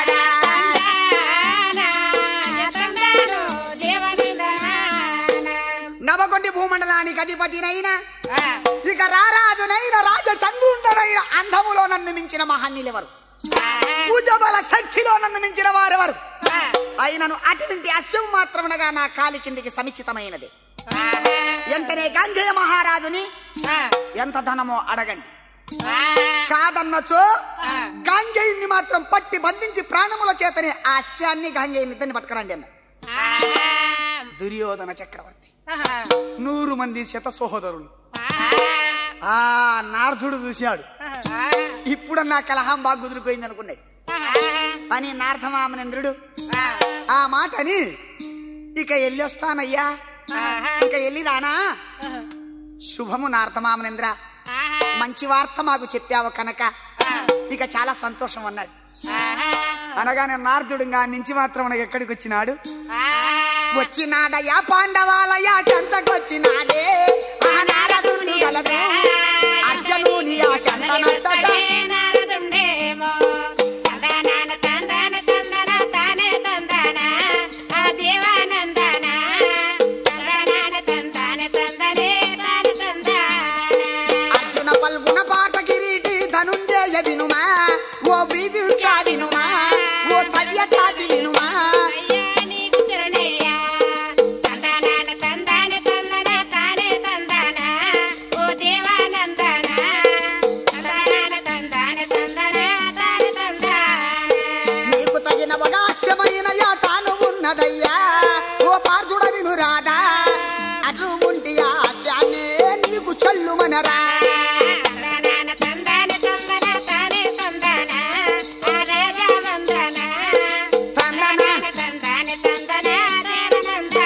నవకొండి భూమండలానికి అధిపతినైనా ఇక రారాజునైన రాజచంద్రుండనైన అంధములో నన్ను మించిన మహన్నీలెవరు భుజబల శక్తిలో నన్ను మించిన వారెవరు అయినను అటువంటి అశ్వం మాత్రమునగా నా కాలి కిందికి సముచితమైనది వెంటనే గంగయ్య మహారాజుని ఎంత ధనమో అడగండి కాదన్నచో గాంగేయుణ్ణి మాత్రం పట్టి బంధించి ప్రాణముల చేతనే ఆ అశ్వాన్ని గాంగేయుని ఇద్దరిని పట్టుకురండి అన్న దుర్యోధన చక్రవర్తి నూరు మంది శత సహోదరులు ఆ నారదుడు చూశాడు ఇప్పుడన్నా కలహం బాగా కుదిరిపోయింది అనుకున్నాడు అని నారదమామనేంద్రుడు ఆ మాట అని ఇక వెళ్ళొస్తానయ్యా ఇక వెళ్ళి రానా శుభము నారదమామనేంద్ర మంచి వార్త మాకు చెప్పావు కనుక ఇక చాలా సంతోషం అన్నాడు అనగానే నారదుడు ఇంకా నుంచి మాత్రం మనకి ఎక్కడికి వచ్చినాడు వచ్చినాడయ్యా పాండవాలయ్యా చెంతకొచ్చినాడే ఆ నారదుడు గలదు అర్జునుని ఆ చెంతనొచ్చట నారదుండేమో తందనాన తందన తందన తానే తందన ఆ దేవానందన తందనాన తందన తందనే తాన తందన అర్జున పల్గున పాట కిరీటి ధనుంజయ వినుమా ఓ బీభిక్ష వినుమా ఓ సవ్య చాచి వినుమా అయ్యా నీకు చరణయ్యా తందనాన తందన తందన తానే తందన ఓ దేవానందన తందనాన తందన తందన తాన తందన నీకు తగిన అవకాశమైన తాను ఉన్నదయ్యా ఓ పార్థుడ వినురాదా అటు ముంటి ఆస్యాన్నే నీకు చల్లుమనరా తందనాన తందన తందన తానే తందన ఆ రాజానందన తందనాన తందన తందన తాన తందన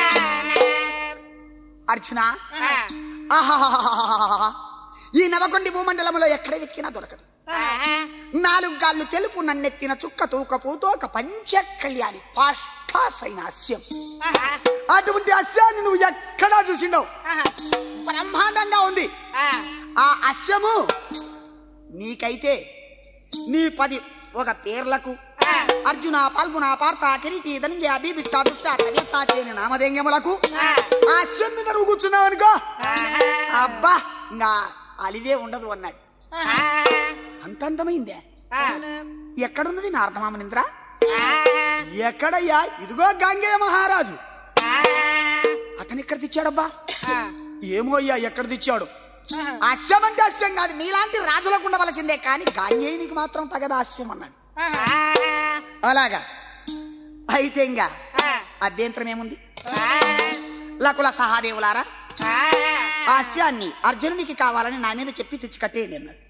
అర్జున ఆహాహాహాహాహా. ఈ నవకొండి భూమండలంలో ఎక్కడ వెతికినా దొరకదు నాలుగు గాళ్ళు తెలుపు నన్నెత్తిన చుక్క తూక పూతోక పంచ కళ్యాణి పాష్టాసైన అస్యం అటువంటి అస్యాన్ని నువ్వు ఎక్కడా చూసిండవు బ్రహ్మాండంగా ఉంది ఆ అశ్వము నీకైతే నీ పది ఒక పేర్లకు అర్జున పాల్గొన పార్త కిరీటి ధనంజయ బీభిష్టాదుష్ట అటవీసాచేని నామధేయములకు ఆ అశ్వం మీద నువ్వు కూర్చున్నావు అనుకో అబ్బా ఇంకా అలివే ఉండదు అన్నాడు అంతంతమైందే ఎక్కడున్నది నారదమామనింద్ర ఎక్కడయ్యా ఇదిగో గంగే మహారాజు అతను ఎక్కడ తెచ్చాడబ్బా ఏమో అయ్యా ఎక్కడ తెచ్చాడు అశ్వం అంటే అశ్వం కాదు మీలాంటి రాజులకు ఉండవలసిందే కానీ గాంగేయునికి మాత్రం తగదు అశ్వం అన్నాడు అలాగా అయితే ఇంకా అభ్యంతరం ఏముంది లకుల సహాదేవులారా ఆ అశ్వాన్ని అర్జునునికి కావాలని నా మీద చెప్పి తెచ్చి కట్టేయండి అన్నాడు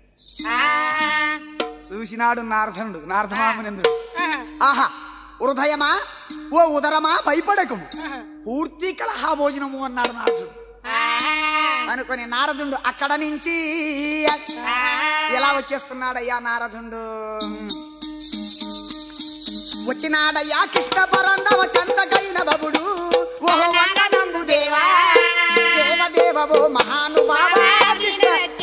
చూసినాడు నారదనుడు నారదమామునందుడు ఆహా హృదయమా ఓ ఉదరమా భయపడకము పూర్తి కలహ భోజనము అన్నాడు నారదుడు అనుకొని నారదుండు అక్కడ నుంచి ఎలా వచ్చేస్తున్నాడయ్యా నారదుండు వచ్చినాడయ్యా కృష్ణ పరండవ చందకైన బబుడు ఓహో వందనంబు దేవా దేవదేవో మహానుభావ కృష్ణ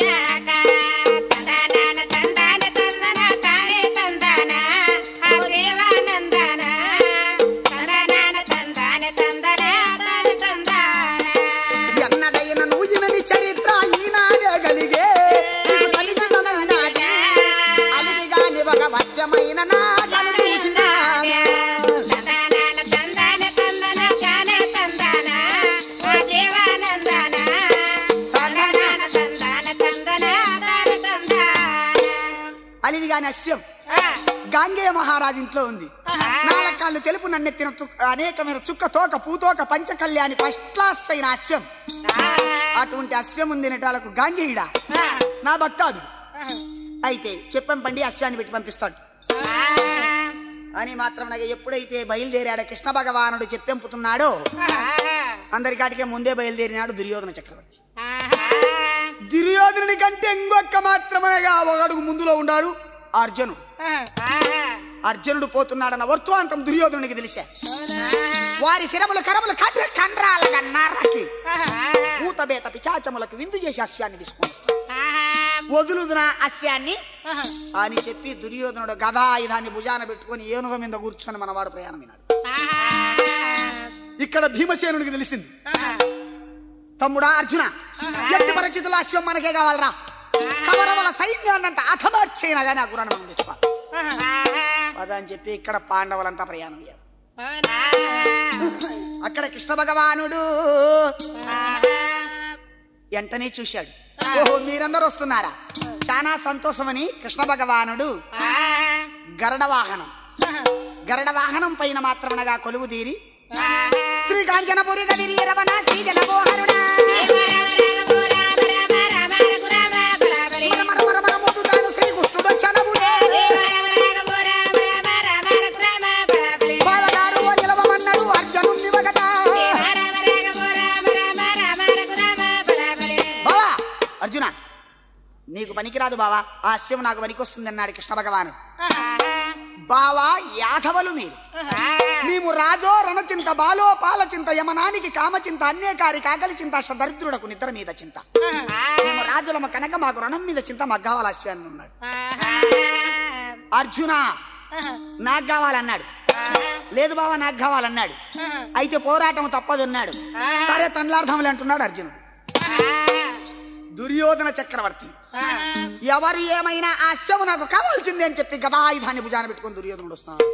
తందనాన తందన తందన తానే తందన ఓ దేవానందన తందనాన తందన తందన తాన తందన ఎన్నడైన నూజినని చరిత్ర ఈనాడే గలిగే నీకు తలిచిన నాడే అలిది గాని ఒక వశ్యమైన నాగను చూసినా తందనాన తందన తందన తానే తందన ఓ దేవానందన తందనాన తందన తందన తాన తందన అలిది గాని అస్యం గాంగేయ మహారాజు ఇంట్లో ఉంది నాలుగు కాళ్ళు తెలుపు నన్నెత్తిన తుక్- అనేకమైన చుక్క తోక పూతోక పంచ కళ్యాణి ఫస్ట్ క్లాస్ అయిన అస్యం అటువంటి అస్యం ఉంది నెటాలకు గాంగేయుడా నా భక్తాదు అయితే చెప్పం పండి అశ్వాన్ని పెట్టి పంపిస్తాడు అని మాత్రం నాకు ఎప్పుడైతే బయలుదేరాడో కృష్ణ భగవానుడు చెప్పెంపుతున్నాడో అందరికాటికే ముందే బయలుదేరినాడు దుర్యోధన చక్రవర్తి దుర్యోధనుడి కంటే ఇంకొక్క మాత్రమేగా ఒక అడుగు ముందులో ఉన్నాడు అర్జునుడు అర్జునుడు పోతున్నాడన్న వర్తమాంతం దుర్యోధనుడికి తెలిసా వారి శిరములు కరములు కండ్ర కండ్రాలగా నరకి భూతబేత పిచాచములకు విందు చేసి అశ్వాన్ని తీసుకొని వస్తాడు వదులుదున అశ్వాన్ని అని చెప్పి దుర్యోధనుడు గదాయుధాన్ని భుజాన పెట్టుకొని ఏనుగ మీద కూర్చొని మనవాడు ప్రయాణం వినాడు ఇక్కడ భీమసేనుడికి తెలిసింది తమ్ముడా అర్జున ఎట్టి పరిస్థితుల్లో అశ్వం మనకే కావాలరా కవరవల సైన్యాన్నంత అథమార్చైనా కానీ ఆ గురాన్ని మనం తెచ్చుకోవాలి పద అని చెప్పి ఇక్కడ పాండవులంతా ప్రయాణం అయ్యారు అక్కడ కృష్ణ భగవానుడు వెంటనే చూశాడు ఓహో మీరందరూ వస్తున్నారా చాలా సంతోషమని కృష్ణ భగవానుడు గరుడ వాహనం గరుడ వాహనం పైన మాత్రమనగా కొలువు తీరి శ్రీ కాంచనపురి గదిరి రవణ శ్రీ జనమోహరుణ మర మర మర మోదుతాడు శ్రీ కృష్ణుడు వచ్చాను నీకు పనికిరాదు బావా ఆ అశ్వం నాకు పనికొస్తుంది అన్నాడు కృష్ణ భగవాను బావా యాధవలు మీరు మేము రాజో రణచింత బాలో పాల చింత యమనానికి కామచింత అన్నేకారి కాకలి చింత అష్టదరిద్రుడకు నిద్ర మీద చింత మేము రాజులమ కనుక మాకు రణం మీద చింత మాకు కావాలి అశ్వాన్ని ఉన్నాడు అర్జున నాకు కావాలన్నాడు లేదు బావా నాకు కావాలన్నాడు అయితే పోరాటం తప్పదన్నాడు సరే తన్లార్థములు అంటున్నాడు అర్జునుడు దుర్యోధన చక్రవర్తి ఎవరు ఏమైనా ఆ అశ్వము నాకు కావాల్సిందే అని చెప్పి గదాయుధాన్ని భుజాన పెట్టుకొని దుర్యోధనుడు వస్తున్నాడు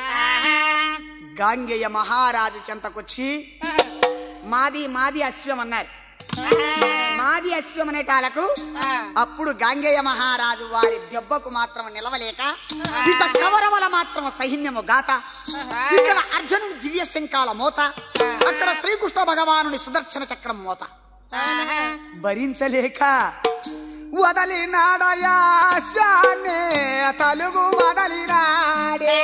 గాంగేయ మహారాజు చెంతకొచ్చి మాది మాది అశ్వం అన్నారు మాది అశ్వం అనేటాలకు అప్పుడు గాంగేయ మహారాజు వారి దెబ్బకు మాత్రం నిలవలేక ఇట కవరవల మాత్రం సైన్యము గాత ఇక్కడ అర్జునుడి దివ్య శంకాల మోత అక్కడ శ్రీకృష్ణ భగవానుని సుదర్శన చక్రం మోత భరించలేక వదలినాడయా శ్వానే తలుగు వదలినాడే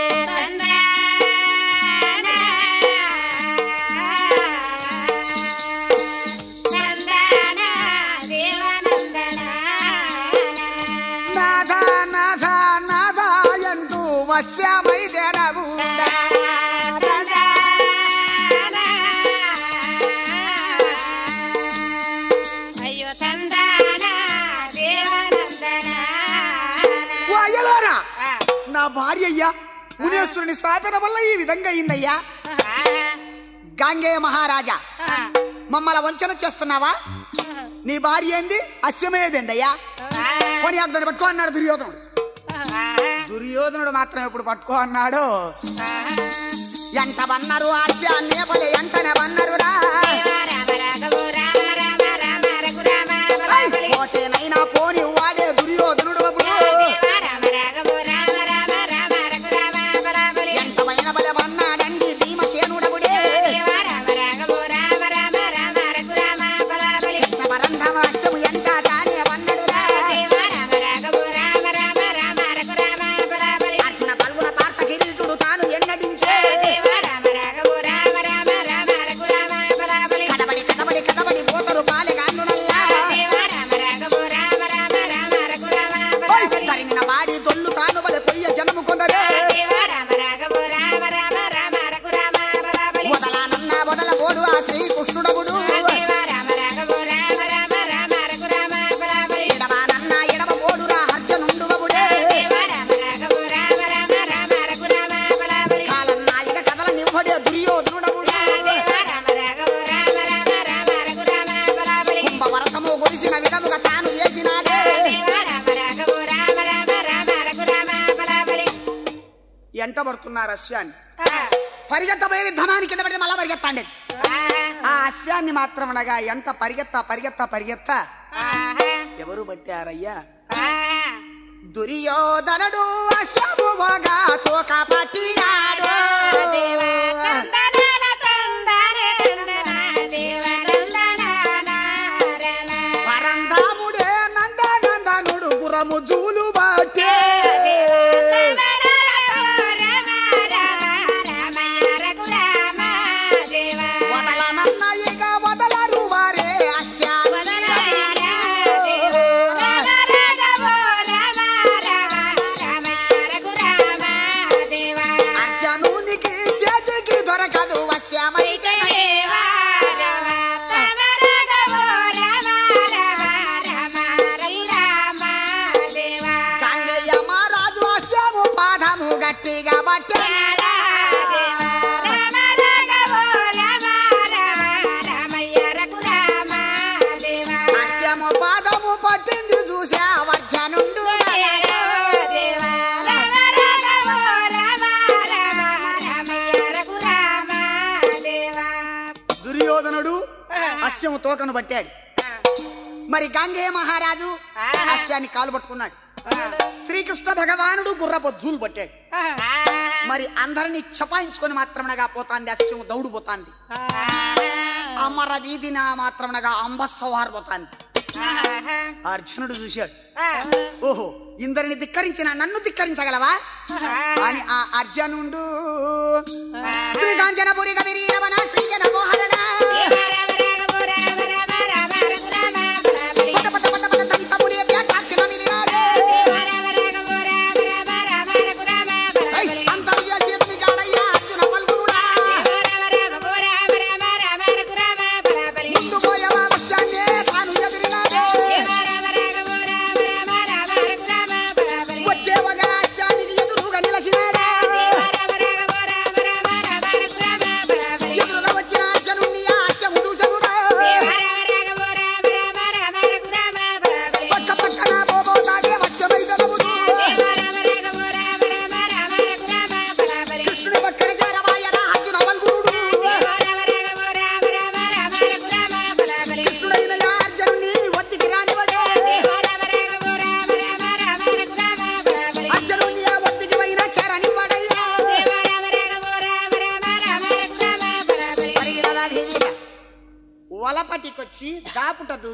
నాథ నాథ నాథ ఎంటూ వశ్యమై తెరవుండా అయ్యో తందాన దేవనందన వాయలారా నా భార్య అయ్యా మునేశ్వరుని సాధన వల్ల ఈ విధంగా అయిందయ్యా గాంగేయ మహారాజా మమ్మల్ని వంచన చేస్తున్నావా నీ భార్య ఏంది అశ్వమేదండి అయ్యా కొని అతను పట్టుకో అన్నాడు దుర్యోధనుడు దుర్యోధనుడు మాత్రం ఎప్పుడు పట్టుకో అన్నాడు ఎంట వన్నారు అశ్వాన్ని బలి ఎంటనే వన్నారు రా పోతేనైనా పోని వాడే దుర్యోధనుడు అప్పుడు ఎంతమైన బలి వన్నాడండి భీమసేనుడవుడే పరంధమ అశ్వము ఎంట తానే వన్నడు రా అర్జున పల్గున పార్థ కిరీటుడు తాను ఎన్నడించే కడబడి కడబడి కడబడి పోతరు పాలె గాండునల్లా తరిమిన వాడి దొల్లు తాను బలె పొయ్య జనము కొందరే వదలానన్న వదల పోడు ఆ శ్రీకృష్ణుడవుడు ఎడవానన్న ఎడవ పోడురా అర్జునుండువవుడే కాలన్నాయిక కథల నివ్వడే దుర్యోధనుడవుడు కుంభవరసము గొలిసిన విధముగా తాను చేసినాడే ఎంట పడుతున్నారు అశ్వాన్ని పరిగెత్తబోయే ధనానికి కింద పెడితే మళ్ళా పరిగెత్తండి ఆ అశ్వాన్ని మాత్రం అనగా ఎంట పరిగెత్తా పరిగెత్తా పరిగెత్తా ఎవరు పట్టారయ్యా దుర్యోధనుడు అశ్వముగా తోక పట్టినాడు పరంధాముడే నందనందనుడు గురము జూలు బట్టే వదలనన్న ఇక వదలరు వారే అశ్వాన్ని అర్జునునికి చేతికి దొరకదు వశ్యమైతే గంగయ్య మహారాజు అశ్వము పాదము గట్టిగా పట్టే అశ్వము పాదము పట్టింది చూసా వర్జనుండు దుర్యోధనుడు అశ్వము తోకను పట్టాడు మరి గంగయ్య మహారాజు అశ్వాన్ని కాలు పట్టుకున్నాడు శ్రీకృష్ణ భగవానుడు గుర్రపు జూలు పట్టాడు మరి అందరినీ చపాయించుకొని మాత్రమనగా పోతాంది అశ్వము దౌడు పోతాంది అమర వీధిన మాత్రమనగా అంబస్సవారు పోతాంది అర్జునుడు చూశాడు ఓహో ఇందరిని ధిక్కరించిన నన్ను ధిక్కరించగలవా అని ఆ అర్జునుడు శ్రీ కాంచనపురి కవిరీరవన శ్రీజన మోహరణ పట పట పట పట తంతములే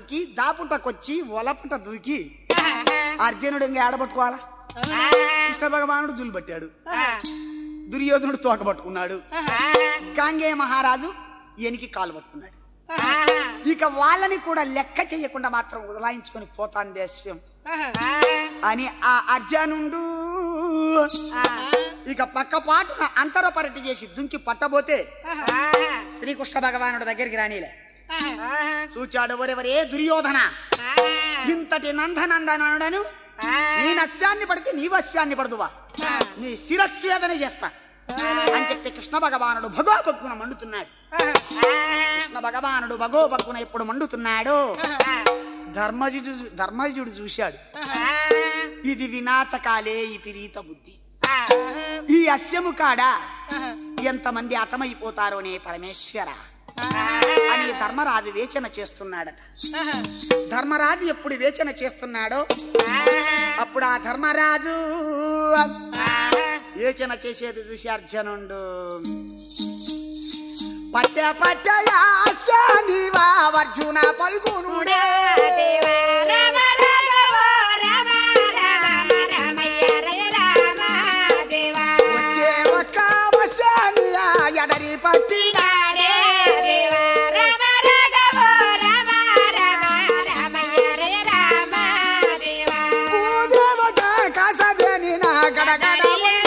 దూకి దాపుటకొచ్చి ఒలపుట దూకి అర్జునుడు ఇంకా ఏడబట్టుకోవాలా కృష్ణ భగవానుడు జులు పట్టాడు దుర్యోధనుడు తోక పట్టుకున్నాడు గాంగే మహారాజు ఎనికి కాలు పట్టుకున్నాడు ఇక వాళ్ళని కూడా లెక్క చేయకుండా మాత్రం ఉదలాయించుకొని పోతాను దేశ్యం అని ఆ అర్జునుడు ఇక పక్క పాటున అంతరపరటి చేసి దుంకి పట్టబోతే శ్రీకృష్ణ భగవానుడు దగ్గరికి రానిలే చూచాడు ఎవరెవరే దుర్యోధన ఇంతటి నందనందనుడను నీ నశ్యాన్ని పడితే నీ వశ్యాన్ని పడదువా నీ శిరస్సేదన చేస్తా అని చెప్పి కృష్ణ భగవానుడు భగో బగ్గున మండుతున్నాడు కృష్ణ భగవానుడు భగో బగ్గున ఎప్పుడు మండుతున్నాడు ధర్మజుడు ధర్మజుడు చూశాడు ఇది వినాశకాలే ఈ పిరీత బుద్ధి ఈ అస్యము కాడ ఎంతమంది అతమైపోతారోనే పరమేశ్వర అని ధర్మరాజు వేచన చేస్తున్నాడట ధర్మరాజు ఎప్పుడు వేచన చేస్తున్నాడో అప్పుడు ఆ ధర్మరాజు యోచన చేసేది చూసి అర్జునుండు పట్ట పట్టయాశనివా అర్జున పల్గునుడే వచ్చే ఒక్క వశానియా ఎదరి పట్టినా పూదేవత కసదేని నా గడగడ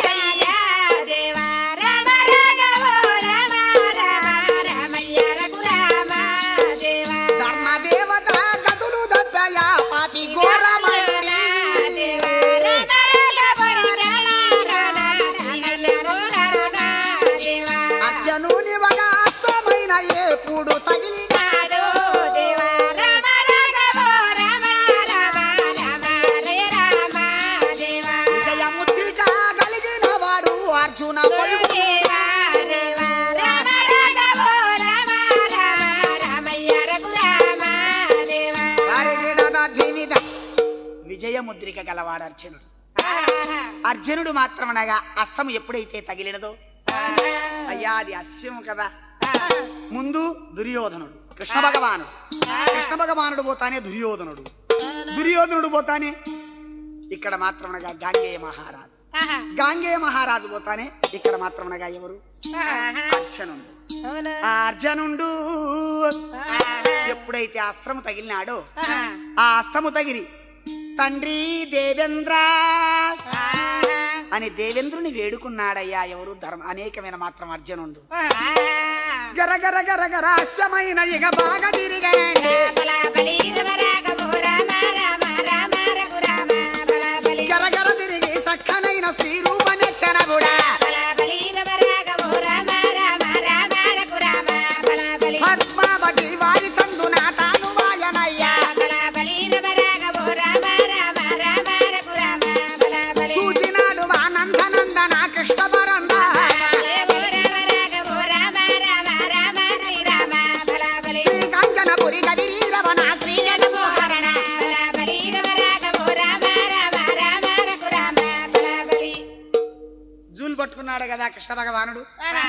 ధర్మదేవత గతులు దద్దయ పాపి ఘోరమండి అర్జనుని ఒక అస్తమైన ఏపుడు తగిలిన విజయముద్రిక కలిగిన వాడు అర్జున పలుకు ధీమిద విజయముద్రిక గలవాడు అర్జునుడు అర్జునుడు మాత్రమనగా అస్తము ఎప్పుడైతే తగిలినదో అయ్యా అది అస్యము కదా ముందు దుర్యోధనుడు కృష్ణ భగవానుడు కృష్ణ భగవానుడు పోతానే దుర్యోధనుడు దుర్యోధనుడు పోతానే ఇక్కడ మాత్రమనగా గాంగేయ మహారాజు గాంగేయ మహారాజు పోతానే ఇక్కడ మాత్రమనగా ఎవరు అర్జునుడు ఆ అర్జునుడు ఎప్పుడైతే అస్త్రము తగిలినాడో ఆ అస్తము తగిలి తండ్రి దేవేంద్ర అని దేవేంద్రుని వేడుకున్నాడయ్యా ఎవరు ధర్మ అనేకమైన మాత్రం అర్జునుడు గర గర గర గర అస్యమైన ఇక బాగా తిరిగండి గర గర తిరిగి సక్కనైన స్త్రీ రూపనెత్తన కూడా పద్మావతి వారి సందున తాను వాయనయ్యా సూచినాడు మా నందనందన కృష్ణ పరంద శ్రీ కాంచనపురి గదిరి రమణ శ్రీ జనమోహరణ జూలు పట్టుకున్నాడు కదా కృష్ణ భగవానుడు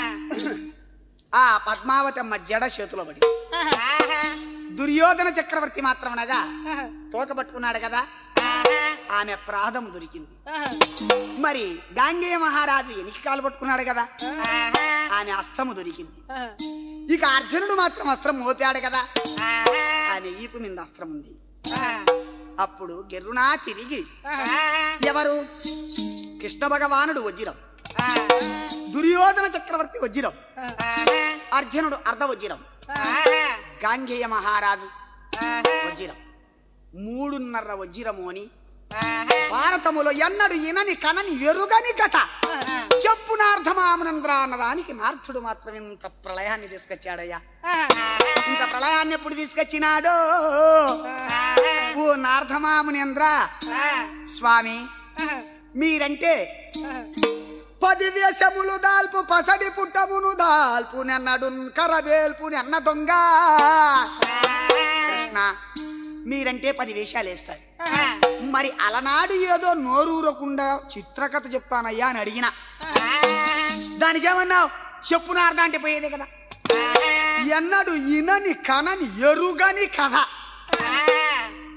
ఆ పద్మావతమ్మ జడ చేతిలో పడి దుర్యోధన చక్రవర్తి మాత్రమనగా తోక పట్టుకున్నాడు కదా ఆమె ప్రాధము దొరికింది మరి గాంగేయ మహారాజు ఎనికి కాలు పట్టుకున్నాడు కదా ఆమె అస్తము దొరికింది ఇక అర్జునుడు మాత్రం అస్త్రం మోపాడు కదా ఆమె ఈపు మీద అస్త్రం ఉంది అప్పుడు గెర్రునా తిరిగి ఎవరు కృష్ణ భగవానుడు వజ్రం దుర్యోధన చక్రవర్తి వజ్రం అర్జునుడు అర్ధ వజ్రం గాంగేయ మహారాజు వజ్రం మూడున్నర వజ్రము అని భారతములో ఎన్నడు ఇనని కనని ఎరుగని కథ చెప్పునార్థమామనంద్ర అన్నదానికి నార్థుడు మాత్రం ఇంత ప్రళయాన్ని తీసుకొచ్చాడయ్యా ఇంత ప్రళయాన్ని ఎప్పుడు తీసుకొచ్చినాడో ఓ నార్థమామునేంద్ర స్వామి మీరంటే పది వేషములు దాల్పు పసడి పుట్టమును దాల్పు నెన్నడు కరవేల్పు నెన్న దొంగ కృష్ణ మీరంటే పది వేషాలు వేస్తారు మరి అలనాడు ఏదో నోరూరకుండా చిత్రకథ చెప్తానయ్యా అని అడిగిన దానికి ఏమన్నావు చెప్పున అర్థం అంటే పోయేదే కదా ఎన్నడు ఇనని కనని ఎరుగని కథ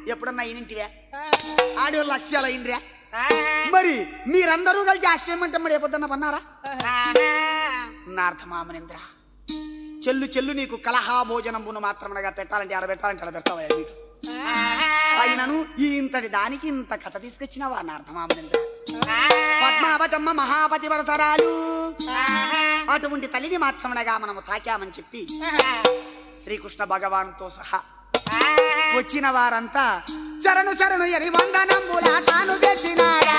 ఎప్పుడన్నా అయినింటివే ఆడవాళ్ళు అస్యాలు అయినరా మరి మీరందరూ కలిసి ఆశ్రయమంటే మరి ఎప్పుడన్నా పన్నారా నార్థమామనింద్ర చెల్లు చెల్లు నీకు కలహా భోజనంబును మాత్రమనగా పెట్టాలంటే ఆడ పెట్టాలంటే ఆడ పెడతావా నీకు అయినను ఈ ఇంతటి దానికి ఇంత కథ తీసుకొచ్చినావా నార్థమామనింద్ర పద్మావతమ్మ మహాపతి వరతరాలు అటువంటి తల్లిని మాత్రమనగా మనము తాకామని చెప్పి శ్రీకృష్ణ భగవానుతో సహా వచ్చిన వారంతా శరణు శరణు ఎరి వందనంబుల తాను పెట్టినారా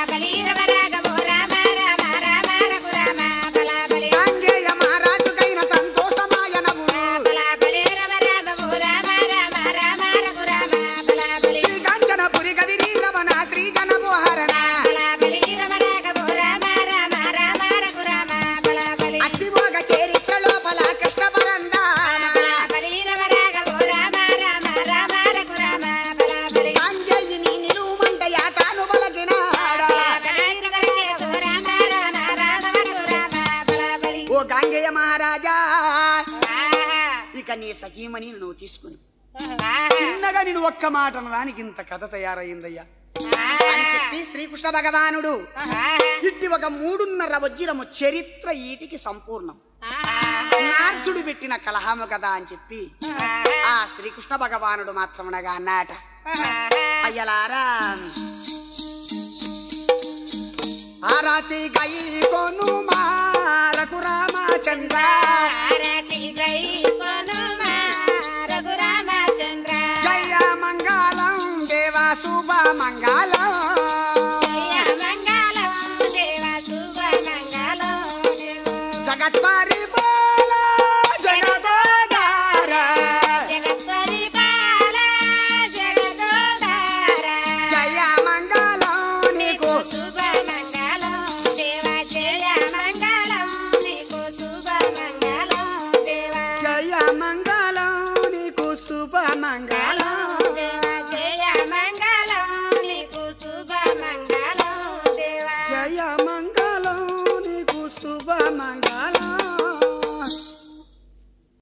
కాంగేయ మహారాజుకైన సంతోషమాయనవుడు శ్రీ కాంచనపురి గదిరి రమణ శ్రీ జనమోహరణ అత్తిమోగ చరిత్ర లోపల కృష్ణ పరండాన కాంగేయుని నిలువుమంటయ తాను పలకినాడా ఓ గాంగేయ మహారాజా ఇక నీ సఖీమని నువ్వు తీసుకుని చిన్నగా నేను ఒక్క మాట అనడానికి ఇంత కథ తయారైందయ్యా అని చెప్పి శ్రీకృష్ణ భగవానుడు ఇట్టి ఒక మూడున్నర వజ్రము చరిత్ర ఈటికి సంపూర్ణం నార్జుడు పెట్టిన కలహము కదా అని చెప్పి ఆ శ్రీకృష్ణ భగవానుడు మాత్రమనగా అన్నాట అయ్యలారా ఆరాతి గై కొను మారకు రామచంద్ర జయ మంగళం దేవా శుభ మంగళం జగత్వారి బోల జగదోదార జయ మంగళం నీకు జయ మంగళం నీకు శుభ మంగళం